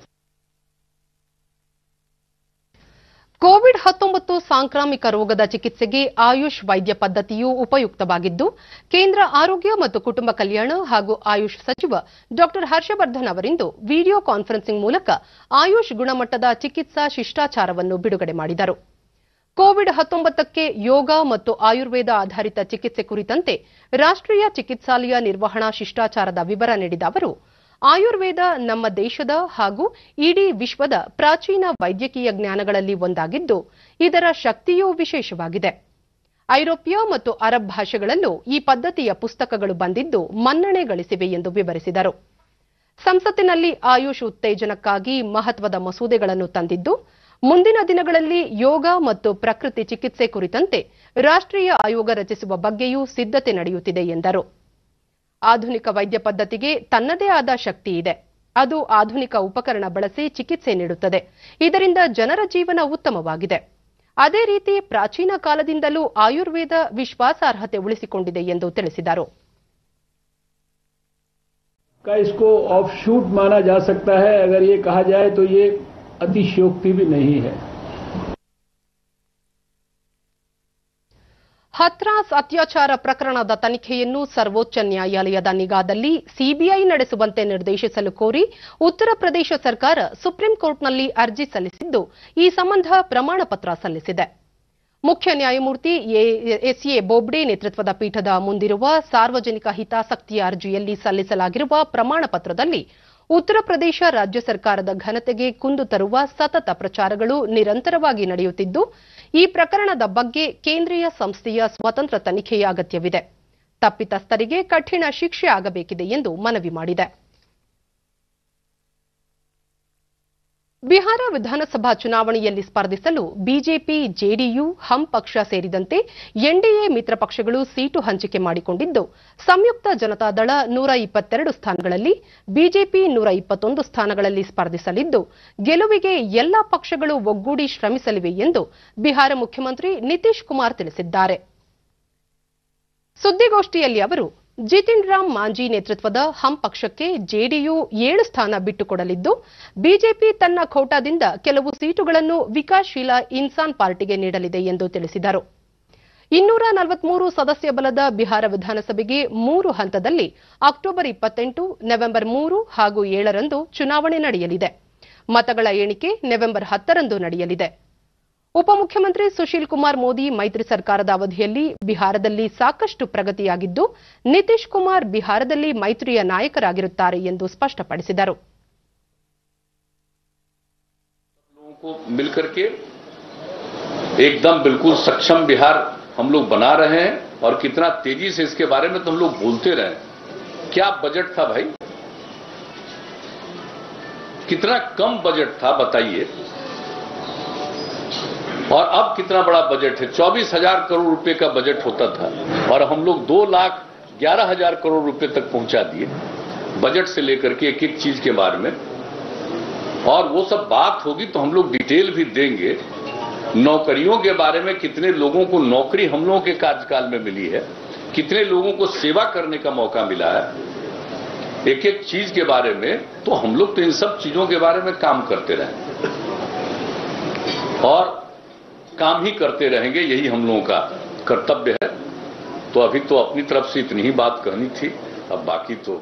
ಕೋವಿಡ್ ಹತ್ತೊಂಬತ್ತು ಸಾಂಕ್ರಾಮಿಕ ರೋಗದ ಚಿಕಿತ್ಸೆಗೆ ಆಯುಷ್ ವೈದ್ಯ ಪದ್ಧತಿಯು ಉಪಯುಕ್ತವಾಗಿದ್ದು ಕೇಂದ್ರ ಆರೋಗ್ಯ ಮತ್ತು ಕುಟುಂಬ ಕಲ್ಯಾಣ ಹಾಗೂ ಆಯುಷ್ ಸಚಿವ ಡಾ ಹರ್ಷವರ್ಧನ್ ಅವರಿಂದು ವಿಡಿಯೋ ಕಾನ್ಫರೆನ್ಸಿಂಗ್ ಮೂಲಕ ಆಯುಷ್ ಗುಣಮಟ್ಟದ ಚಿಕಿತ್ಸಾ ಶಿಷ್ಟಾಚಾರವನ್ನು ಬಿಡುಗಡೆ ಮಾಡಿದರು ಕೋವಿಡ್ ಹತ್ತೊಂಬತ್ತಕ್ಕೆ ಯೋಗ ಮತ್ತು ಆಯುರ್ವೇದ ಆಧಾರಿತ ಚಿಕಿತ್ಸೆ ಕುರಿತಂತೆ ರಾಷ್ಟ್ರೀಯ ಚಿಕಿತ್ಸಾಲಯ ನಿರ್ವಹಣಾ ಶಿಷ್ಟಾಚಾರದ ವಿವರ ನೀಡಿದ ಅವರು ಆಯುರ್ವೇದ ನಮ್ಮ ದೇಶದ ಹಾಗೂ ಇಡೀ ವಿಶ್ವದ ಪ್ರಾಚೀನ ವೈದ್ಯಕೀಯ ಜ್ಞಾನಗಳಲ್ಲಿ ಒಂದಾಗಿದ್ದು ಇದರ ಶಕ್ತಿಯೂ ವಿಶೇಷವಾಗಿದೆ ಐರೋಪ್ಯ ಮತ್ತು ಅರಬ್ ಭಾಷೆಗಳಲ್ಲೂ ಈ ಪದ್ಧತಿಯ ಪುಸ್ತಕಗಳು ಬಂದಿದ್ದು ಮನ್ನಣೆ ಗಳಿಸಿವೆ ಎಂದು ವಿವರಿಸಿದರು ಸಂಸತ್ತಿನಲ್ಲಿ ಆಯುಷ್ ಉತ್ತೇಜನಕ್ಕಾಗಿ ಮಹತ್ವದ ಮಸೂದೆಗಳನ್ನು ತಂದಿದ್ದು ಮುಂದಿನ ದಿನಗಳಲ್ಲಿ ಯೋಗ ಮತ್ತು ಪ್ರಕೃತಿ ಚಿಕಿತ್ಸೆ ಕುರಿತಂತೆ ರಾಷ್ಟ್ರೀಯ ಆಯೋಗ ರಚಿಸುವ ಬಗ್ಗೆಯೂ ಸಿದ್ಧತೆ ನಡೆಯುತ್ತಿದೆ ಎಂದರು ಆಧುನಿಕ ವೈದ್ಯ ಪದ್ಧತಿಗೆ ತನ್ನದೇ ಆದ ಶಕ್ತಿ ಇದೆ ಅದು ಆಧುನಿಕ ಉಪಕರಣ ಬಳಸಿ ಚಿಕಿತ್ಸೆ ನೀಡುತ್ತದೆ ಇದರಿಂದ ಜನರ ಜೀವನ ಉತ್ತಮವಾಗಿದೆ ಅದೇ ರೀತಿ ಪ್ರಾಚೀನ ಕಾಲದಿಂದಲೂ ಆಯುರ್ವೇದ ವಿಶ್ವಾಸಾರ್ಹತೆ ಉಳಿಸಿಕೊಂಡಿದೆ ಎಂದು ತಿಳಿಸಿದರು का इसको ऑफ शूट माना जा सकता है अगर ये कहा जाए तो ये अतिशयोक्ति भी नहीं है ಹಥ್ರಾಸ್ ಅತ್ಯಾಚಾರ ಪ್ರಕರಣದ ತನಿಖೆಯನ್ನು ಸರ್ವೋಚ್ಚ ನ್ಯಾಯಾಲಯದ ನಿಗಾದಲ್ಲಿ ಸಿಬಿಐ ನಡೆಸುವಂತೆ ನಿರ್ದೇಶಿಸಲು ಕೋರಿ ಉತ್ತರ ಪ್ರದೇಶ ಸರ್ಕಾರ ಸುಪ್ರೀಂ ಕೋರ್ಟ್ನಲ್ಲಿ ಅರ್ಜಿ ಸಲ್ಲಿಸಿದ್ದು ಈ ಸಂಬಂಧ ಪ್ರಮಾಣ ಪತ್ರ ಸಲ್ಲಿಸಿದೆ ಮುಖ್ಯ ನ್ಯಾಯಮೂರ್ತಿ ಎಸ್ಎ ಬೋಬ್ಡೆ ನೇತೃತ್ವದ ಪೀಠದ ಮುಂದಿರುವ ಸಾರ್ವಜನಿಕ ಹಿತಾಸಕ್ತಿಯ ಅರ್ಜಿಯಲ್ಲಿ ಸಲ್ಲಿಸಲಾಗಿರುವ ಪ್ರಮಾಣ ಪತ್ರದಲ್ಲಿ ಉತ್ತರ ಪ್ರದೇಶ ರಾಜ್ಯ ಸರ್ಕಾರದ ಘನತೆಗೆ ಕುಂದು ತರುವ ಸತತ ಪ್ರಚಾರಗಳು ನಿರಂತರವಾಗಿ ನಡೆಯುತ್ತಿದ್ದು ಈ ಪ್ರಕರಣದ ಬಗ್ಗೆ ಕೇಂದ್ರೀಯ ಸಂಸ್ಥೆಯ ಸ್ವತಂತ್ರ ತನಿಖೆಯ ಅಗತ್ಯವಿದೆ ತಪ್ಪಿತಸ್ಥರಿಗೆ ಕಠಿಣ ಶಿಕ್ಷೆ ಆಗಬೇಕಿದೆ ಎಂದು ಮನವಿ ಮಾಡಿದೆ ಬಿಹಾರ ವಿಧಾನಸಭಾ ಚುನಾವಣೆಯಲ್ಲಿ ಸ್ಪರ್ಧಿಸಲು ಬಿಜೆಪಿ ಜೆಡಿಯು ಹಂ ಪಕ್ಷ ಸೇರಿದಂತೆ ಎನ್ಡಿಎ ಮಿತ್ರ ಪಕ್ಷಗಳು ಸೀಟು ಹಂಚಿಕೆ ಮಾಡಿಕೊಂಡಿದ್ದು ಸಂಯುಕ್ತ ಜನತಾದಳ ನೂರ ಇಪ್ಪತ್ತೆರಡು ಸ್ಥಾನಗಳಲ್ಲಿ ಬಿಜೆಪಿ ನೂರ ಇಪ್ಪತ್ತೊಂದು ಸ್ಥಾನಗಳಲ್ಲಿ ಸ್ಪರ್ಧಿಸಲಿದ್ದು ಗೆಲುವಿಗೆ ಎಲ್ಲಾ ಪಕ್ಷಗಳು ಒಗ್ಗೂಡಿ ಶ್ರಮಿಸಲಿವೆ ಎಂದು ಬಿಹಾರ ಮುಖ್ಯಮಂತ್ರಿ ನಿತೀಶ್ ಕುಮಾರ್ ತಿಳಿಸಿದ್ದಾರೆ ಸುದ್ದಿಗೋಷ್ಠಿಯಲ್ಲಿ ಅವರು ಜಿತಿನ್ ರಾಮ್ ಮಾಂಜಿ ನೇತೃತ್ವದ ಹಂ ಪಕ್ಷಕ್ಕೆ ಜೆಡಿಯು ಏಳು ಸ್ಥಾನ ಬಿಟ್ಟುಕೊಡಲಿದ್ದು ಬಿಜೆಪಿ ತನ್ನ ಖೋಟಾದಿಂದ ಕೆಲವು ಸೀಟುಗಳನ್ನು ವಿಕಾಸಶೀಲ ಇನ್ಸಾನ್ ಪಾರ್ಟಿಗೆ ನೀಡಲಿದೆ ಎಂದು ತಿಳಿಸಿದರು ಇನ್ನೂರ ನಲವತ್ಮೂರು ಸದಸ್ಯ ಬಲದ ಬಿಹಾರ ವಿಧಾನಸಭೆಗೆ ಮೂರು ಹಂತದಲ್ಲಿ ಅಕ್ಟೋಬರ್ ಇಪ್ಪತ್ತೆಂಟು ನವೆಂಬರ್ ಮೂರು ಹಾಗೂ ಏಳರಂದು ಚುನಾವಣೆ ನಡೆಯಲಿದೆ ಮತಗಳ ಎಣಿಕೆ ನವೆಂಬರ್ ಹತ್ತರಂದು ನಡೆಯಲಿದೆ ಉಪಮುಖ್ಯಮಂತ್ರಿ ಸುಶೀಲ್ ಕುಮಾರ್ ಮೋದಿ ಮೈತ್ರಿ ಸರ್ಕಾರದ ಅವಧಿಯಲ್ಲಿ ಬಿಹಾರದಲ್ಲಿ ಸಾಕಷ್ಟು ಪ್ರಗತಿಯಾಗಿದ್ದು ನಿತೀಶ್ ಕುಮಾರ್ ಬಿಹಾರದಲ್ಲಿ ಮೈತ್ರಿಯ ನಾಯಕರಾಗಿರುತ್ತಾರೆ ಎಂದು ಸ್ಪಷ್ಟಪಡಿಸಿದರು को मिलकर के एकदम बिल्कुल सक्षम बिहार हम लोग बना रहे हैं और कितना तेजी से इसके बारे में तो हम लोग बोलते रहे क्या बजट था भाई कितना कम बजट था बताइए और अब कितना बड़ा बजट है चौबीस हजार करोड़ रुपए का बजट होता था और हम लोग दो लाख ग्यारह हजार करोड़ रुपए तक पहुंचा दिए बजट से लेकर के एक एक चीज के बारे में और वो सब बात होगी तो हम लोग डिटेल भी देंगे नौकरियों के बारे में कितने लोगों को नौकरी हम लोगों के कार्यकाल में मिली है कितने लोगों को सेवा करने का मौका मिला है एक एक चीज के बारे में तो हम लोग तो इन सब चीजों के बारे में काम करते रहे और काम ही करते रहेंगे यही हम लोगों का कर्तव्य है तो अभी तो अपनी तरफ से इतनी ही बात कहनी थी अब बाकी तो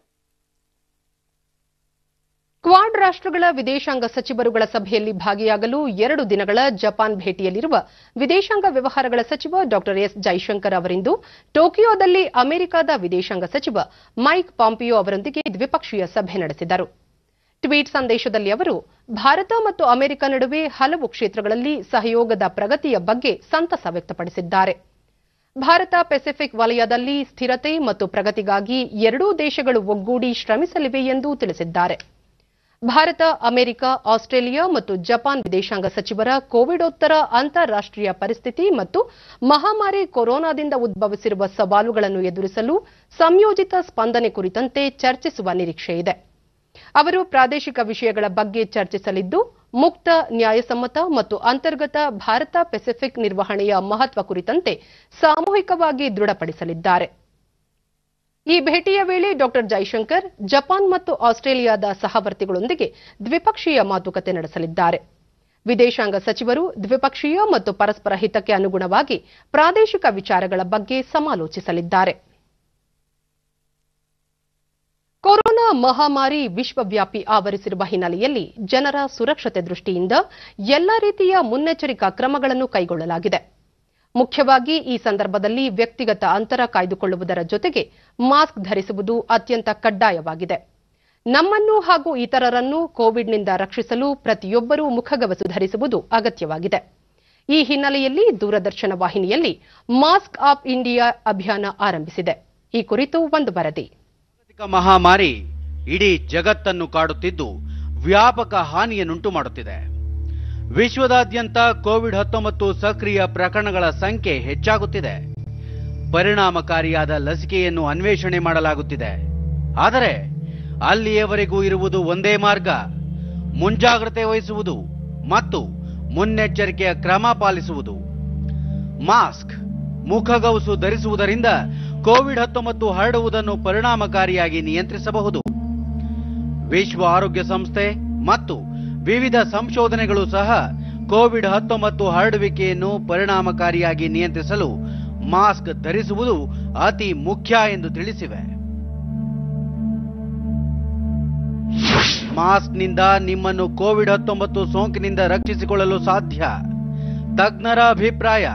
ಕ್ವಾಡ್ ರಾಷ್ಟ್ರಗಳ ವಿದೇಶಾಂಗ ಸಚಿವರುಗಳ ಸಭೆಯಲ್ಲಿ ಭಾಗಿಯಾಗಲು ಎರಡು ದಿನಗಳ ಜಪಾನ್ ಭೇಟಿಯಲ್ಲಿರುವ ವಿದೇಶಾಂಗ ವ್ಯವಹಾರಗಳ ಸಚಿವ ಡಾ ಎಸ್ ಜೈಶಂಕರ್ ಅವರಿಂದು ಟೋಕಿಯೋದಲ್ಲಿ ಅಮೆರಿಕದ ವಿದೇಶಾಂಗ ಸಚಿವ ಮೈಕ್ ಪಾಂಪಿಯೋ ಅವರೊಂದಿಗೆ ದ್ವಿಪಕ್ಷೀಯ ಸಭೆ ನಡೆಸಿದರು ಟ್ವೀಟ್ ಸಂದೇಶದಲ್ಲಿ ಅವರು ಭಾರತ ಮತ್ತು ಅಮೆರಿಕ ನಡುವೆ ಹಲವು ಕ್ಷೇತ್ರಗಳಲ್ಲಿ ಸಹಯೋಗದ ಪ್ರಗತಿಯ ಬಗ್ಗೆ ಸಂತಸ ವ್ಯಕ್ತಪಡಿಸಿದ್ದಾರೆ ಭಾರತ ಪೆಸಿಫಿಕ್ ವಲಯದಲ್ಲಿ ಸ್ಥಿರತೆ ಮತ್ತು ಪ್ರಗತಿಗಾಗಿ ಎರಡೂ ದೇಶಗಳು ಒಗ್ಗೂಡಿ ಶ್ರಮಿಸಲಿವೆ ಎಂದು ತಿಳಿಸಿದ್ದಾರೆ ಭಾರತ ಅಮೆರಿಕ ಆಸ್ಟ್ರೇಲಿಯಾ ಮತ್ತು ಜಪಾನ್ ವಿದೇಶಾಂಗ ಸಚಿವರ ಕೋವಿಡೋತ್ತರ ಅಂತಾರಾಷ್ಟೀಯ ಪರಿಸ್ಥಿತಿ ಮತ್ತು ಮಹಾಮಾರಿ ಕೊರೋನಾದಿಂದ ಉದ್ಭವಿಸಿರುವ ಸವಾಲುಗಳನ್ನು ಎದುರಿಸಲು ಸಂಯೋಜಿತ ಸ್ಪಂದನೆ ಕುರಿತಂತೆ ಚರ್ಚಿಸುವ ನಿರೀಕ್ಷೆಯಿದೆ ಅವರು ಪ್ರಾದೇಶಿಕ ವಿಷಯಗಳ ಬಗ್ಗೆ ಚರ್ಚಿಸಲಿದ್ದು ಮುಕ್ತ ನ್ಯಾಯಸಮ್ಮತ ಮತ್ತು ಅಂತರ್ಗತ ಭಾರತ ಪೆಸಿಫಿಕ್ ನಿರ್ವಹಣೆಯ ಮಹತ್ವ ಕುರಿತಂತೆ ಸಾಮೂಹಿಕವಾಗಿ ದೃಢಪಡಿಸಲಿದ್ದಾರೆ ಈ ಭೇಟಿಯ ವೇಳೆ ಡಾ ಜೈಶಂಕರ್ ಜಪಾನ್ ಮತ್ತು ಆಸ್ಟ್ರೇಲಿಯಾದ ಸಹವರ್ತಿಗಳೊಂದಿಗೆ ದ್ವಿಪಕ್ಷೀಯ ಮಾತುಕತೆ ನಡೆಸಲಿದ್ದಾರೆ ವಿದೇಶಾಂಗ ಸಚಿವರು ದ್ವಿಪಕ್ಷೀಯ ಮತ್ತು ಪರಸ್ಪರ ಹಿತಕ್ಕೆ ಅನುಗುಣವಾಗಿ ಪ್ರಾದೇಶಿಕ ವಿಚಾರಗಳ ಬಗ್ಗೆ ಸಮಾಲೋಚಿಸಲಿದ್ದಾರೆ ಕೊರೋನಾ ಮಹಾಮಾರಿ ವಿಶ್ವವ್ಯಾಪಿ ಆವರಿಸಿರುವ ಹಿನ್ನೆಲೆಯಲ್ಲಿ ಜನರ ಸುರಕ್ಷತೆ ದೃಷ್ಟಿಯಿಂದ ಎಲ್ಲಾ ರೀತಿಯ ಮುನ್ನೆಚ್ಚರಿಕಾ ಕ್ರಮಗಳನ್ನು ಕೈಗೊಳ್ಳಲಾಗಿದೆ ಮುಖ್ಯವಾಗಿ ಈ ಸಂದರ್ಭದಲ್ಲಿ ವ್ಯಕ್ತಿಗತ ಅಂತರ ಕಾಯ್ದುಕೊಳ್ಳುವುದರ ಜೊತೆಗೆ ಮಾಸ್ಕ್ ಧರಿಸುವುದು ಅತ್ಯಂತ ಕಡ್ಡಾಯವಾಗಿದೆ ನಮ್ಮನ್ನು ಹಾಗೂ ಇತರರನ್ನು ಕೋವಿಡ್ನಿಂದ ರಕ್ಷಿಸಲು ಪ್ರತಿಯೊಬ್ಬರೂ ಮುಖಗವಸು ಧರಿಸುವುದು ಅಗತ್ಯವಾಗಿದೆ ಈ ಹಿನ್ನೆಲೆಯಲ್ಲಿ ದೂರದರ್ಶನ ವಾಹಿನಿಯಲ್ಲಿ ಮಾಸ್ಕ್ ಆಫ್ ಇಂಡಿಯಾ ಅಭಿಯಾನ ಆರಂಭಿಸಿದೆ ಈ ಕುರಿತು ಒಂದು ವರದಿ ಜಾಗತಿಕ ಮಹಾಮಾರಿ ಇಡೀ ಜಗತ್ತನ್ನು ಕಾಡುತ್ತಿದ್ದು ವ್ಯಾಪಕ ಹಾನಿಯನ್ನುಂಟು ಮಾಡುತ್ತಿದೆ ವಿಶ್ವದಾದ್ಯಂತ ಕೋವಿಡ್ ಹತ್ತೊಂಬತ್ತು ಸಕ್ರಿಯ ಪ್ರಕರಣಗಳ ಸಂಖ್ಯೆ ಹೆಚ್ಚಾಗುತ್ತಿದೆ ಪರಿಣಾಮಕಾರಿಯಾದ ಲಸಿಕೆಯನ್ನು ಅನ್ವೇಷಣೆ ಮಾಡಲಾಗುತ್ತಿದೆ ಆದರೆ ಅಲ್ಲಿಯವರೆಗೂ ಇರುವುದು ಒಂದೇ ಮಾರ್ಗ ಮುಂಜಾಗ್ರತೆ ವಹಿಸುವುದು ಮತ್ತು ಮುನ್ನೆಚ್ಚರಿಕೆಯ ಕ್ರಮ ಪಾಲಿಸುವುದು ಮಾಸ್ಕ್ ಮುಖಗವಸು ಧರಿಸುವುದರಿಂದ ಕೋವಿಡ್ ಹತ್ತೊಂಬತ್ತು ಹರಡುವುದನ್ನು ಪರಿಣಾಮಕಾರಿಯಾಗಿ ನಿಯಂತ್ರಿಸಬಹುದು ವಿಶ್ವ ಆರೋಗ್ಯ ಸಂಸ್ಥೆ ಮತ್ತು ವಿವಿಧ ಸಂಶೋಧನೆಗಳು ಸಹ ಕೋವಿಡ್ ಹತ್ತೊಂಬತ್ತು ಹರಡುವಿಕೆಯನ್ನು ಪರಿಣಾಮಕಾರಿಯಾಗಿ ನಿಯಂತ್ರಿಸಲು ಮಾಸ್ಕ್ ಧರಿಸುವುದು ಅತಿ ಮುಖ್ಯ ಎಂದು ತಿಳಿಸಿವೆ ಮಾಸ್ಕ್ನಿಂದ ನಿಮ್ಮನ್ನು ಕೋವಿಡ್ ಹತ್ತೊಂಬತ್ತು ಸೋಂಕಿನಿಂದ ರಕ್ಷಿಸಿಕೊಳ್ಳಲು ಸಾಧ್ಯ ತಜ್ಞರ ಅಭಿಪ್ರಾಯ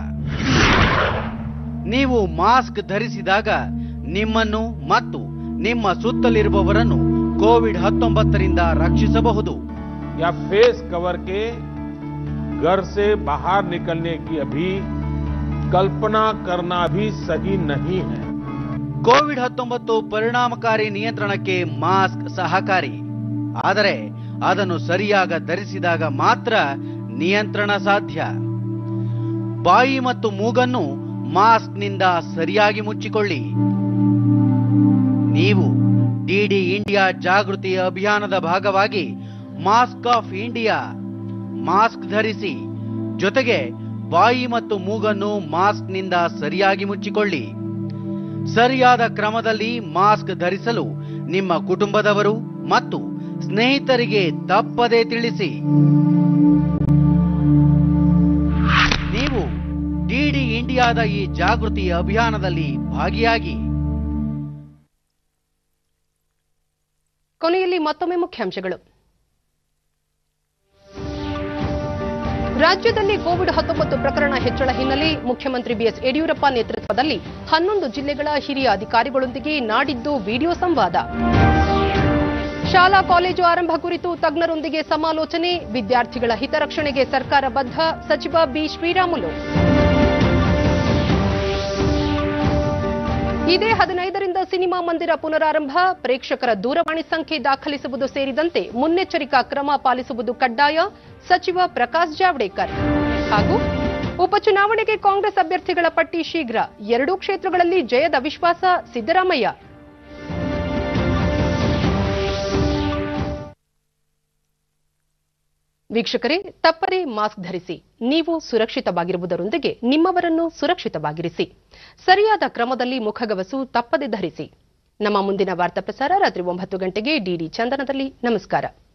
ನೀವು ಮಾಸ್ಕ್ ಧರಿಸಿದಾಗ ನಿಮ್ಮನ್ನು ಮತ್ತು ನಿಮ್ಮ ಸುತ್ತಲಿರುವವರನ್ನು ಕೋವಿಡ್ ಹತ್ತೊಂಬತ್ತರಿಂದ ರಕ್ಷಿಸಬಹುದು या फेस कवर के घर से बाहर निकलने की अभी कल्पना करना भी सही नहीं है ಕೋವಿಡ್ ಹತ್ತೊಂಬತ್ತು ಪರಿಣಾಮಕಾರಿ ನಿಯಂತ್ರಣಕ್ಕೆ ಮಾಸ್ಕ್ ಸಹಕಾರಿ ಆದರೆ ಅದನ್ನು ಸರಿಯಾಗ ಧರಿಸಿದಾಗ ಮಾತ್ರ ನಿಯಂತ್ರಣ ಸಾಧ್ಯ ಬಾಯಿ ಮತ್ತು ಮೂಗನ್ನು ಮಾಸ್ಕ್ನಿಂದ ಸರಿಯಾಗಿ ಮುಚ್ಚಿಕೊಳ್ಳಿ ನೀವು ಡಿಡಿ ಇಂಡಿಯಾ ಜಾಗೃತಿ ಅಭಿಯಾನದ ಭಾಗವಾಗಿ ಮಾಸ್ಕ್ ಆಫ್ ಇಂಡಿಯಾ ಮಾಸ್ಕ್ ಧರಿಸಿ ಜೊತೆಗೆ ಬಾಯಿ ಮತ್ತು ಮೂಗನ್ನು ಮಾಸ್ಕ್ನಿಂದ ಸರಿಯಾಗಿ ಮುಚ್ಚಿಕೊಳ್ಳಿ ಸರಿಯಾದ ಕ್ರಮದಲ್ಲಿ ಮಾಸ್ಕ್ ಧರಿಸಲು ನಿಮ್ಮ ಕುಟುಂಬದವರು ಮತ್ತು ಸ್ನೇಹಿತರಿಗೆ ತಪ್ಪದೇ ತಿಳಿಸಿ ನೀವು ಡಿಡಿ ಇಂಡಿಯಾದ ಈ ಜಾಗೃತಿ ಅಭಿಯಾನದಲ್ಲಿ ಭಾಗಿಯಾಗಿ ಕೊನೆಯಲ್ಲಿ ಮತ್ತೊಮ್ಮೆ ಮುಖ್ಯಾಂಶಗಳು ರಾಜ್ಯದಲ್ಲಿ ಕೋವಿಡ್ ಹತ್ತೊಂಬತ್ತು ಪ್ರಕರಣ ಹೆಚ್ಚಳ ಹಿನ್ನೆಲೆ ಮುಖ್ಯಮಂತ್ರಿ ಬಿಎಸ್ ಯಡಿಯೂರಪ್ಪ ನೇತೃತ್ವದಲ್ಲಿ ಹನ್ನೊಂದು ಜಿಲ್ಲೆಗಳ ಹಿರಿಯ ಅಧಿಕಾರಿಗಳೊಂದಿಗೆ ನಾಡಿದ್ದು ವಿಡಿಯೋ ಸಂವಾದ ಶಾಲಾ ಕಾಲೇಜು ಆರಂಭ ಕುರಿತು ತಜ್ಞರೊಂದಿಗೆ ಸಮಾಲೋಚನೆ ವಿದ್ಯಾರ್ಥಿಗಳ ಹಿತರಕ್ಷಣೆಗೆ ಸರ್ಕಾರ ಬದ್ಧ ಸಚಿವ ಬಿ ಶ್ರೀರಾಮುಲು ಇದೇ ಹದಿನೈದರಿಂದ ಸಿನಿಮಾ ಮಂದಿರ ಪುನರಾರಂಭ ಪ್ರೇಕ್ಷಕರ ದೂರವಾಣಿ ಸಂಖ್ಯೆ ದಾಖಲಿಸುವುದು ಸೇರಿದಂತೆ ಮುನ್ನೆಚ್ಚರಿಕಾ ಕ್ರಮ ಪಾಲಿಸುವುದು ಕಡ್ಡಾಯ ಸಚಿವ ಪ್ರಕಾಶ್ ಜಾವಡೇಕರ್ ಹಾಗೂ ಉಪಚುನಾವಣೆಗೆ ಕಾಂಗ್ರೆಸ್ ಅಭ್ಯರ್ಥಿಗಳ ಪಟ್ಟಿ ಶೀಘ್ರ ಎರಡೂ ಕ್ಷೇತ್ರಗಳಲ್ಲಿ ಜಯದ ವಿಶ್ವಾಸ ಸಿದ್ದರಾಮಯ್ಯ ವೀಕ್ಷಕರೇ ತಪ್ಪದೇ ಮಾಸ್ಕ್ ಧರಿಸಿ ನೀವು ಸುರಕ್ಷಿತವಾಗಿರುವುದರೊಂದಿಗೆ ನಿಮ್ಮವರನ್ನು ಸುರಕ್ಷಿತವಾಗಿರಿಸಿ ಸರಿಯಾದ ಕ್ರಮದಲ್ಲಿ ಮುಖಗವಸು ತಪ್ಪದೆ ಧರಿಸಿ ನಮ್ಮ ಮುಂದಿನ ವಾರ್ತಾ ಪ್ರಸಾರ ರಾತ್ರಿ ಒಂಬತ್ತು ಗಂಟೆಗೆ ಡಿಡಿ ಚಂದನದಲ್ಲಿ ನಮಸ್ಕಾರ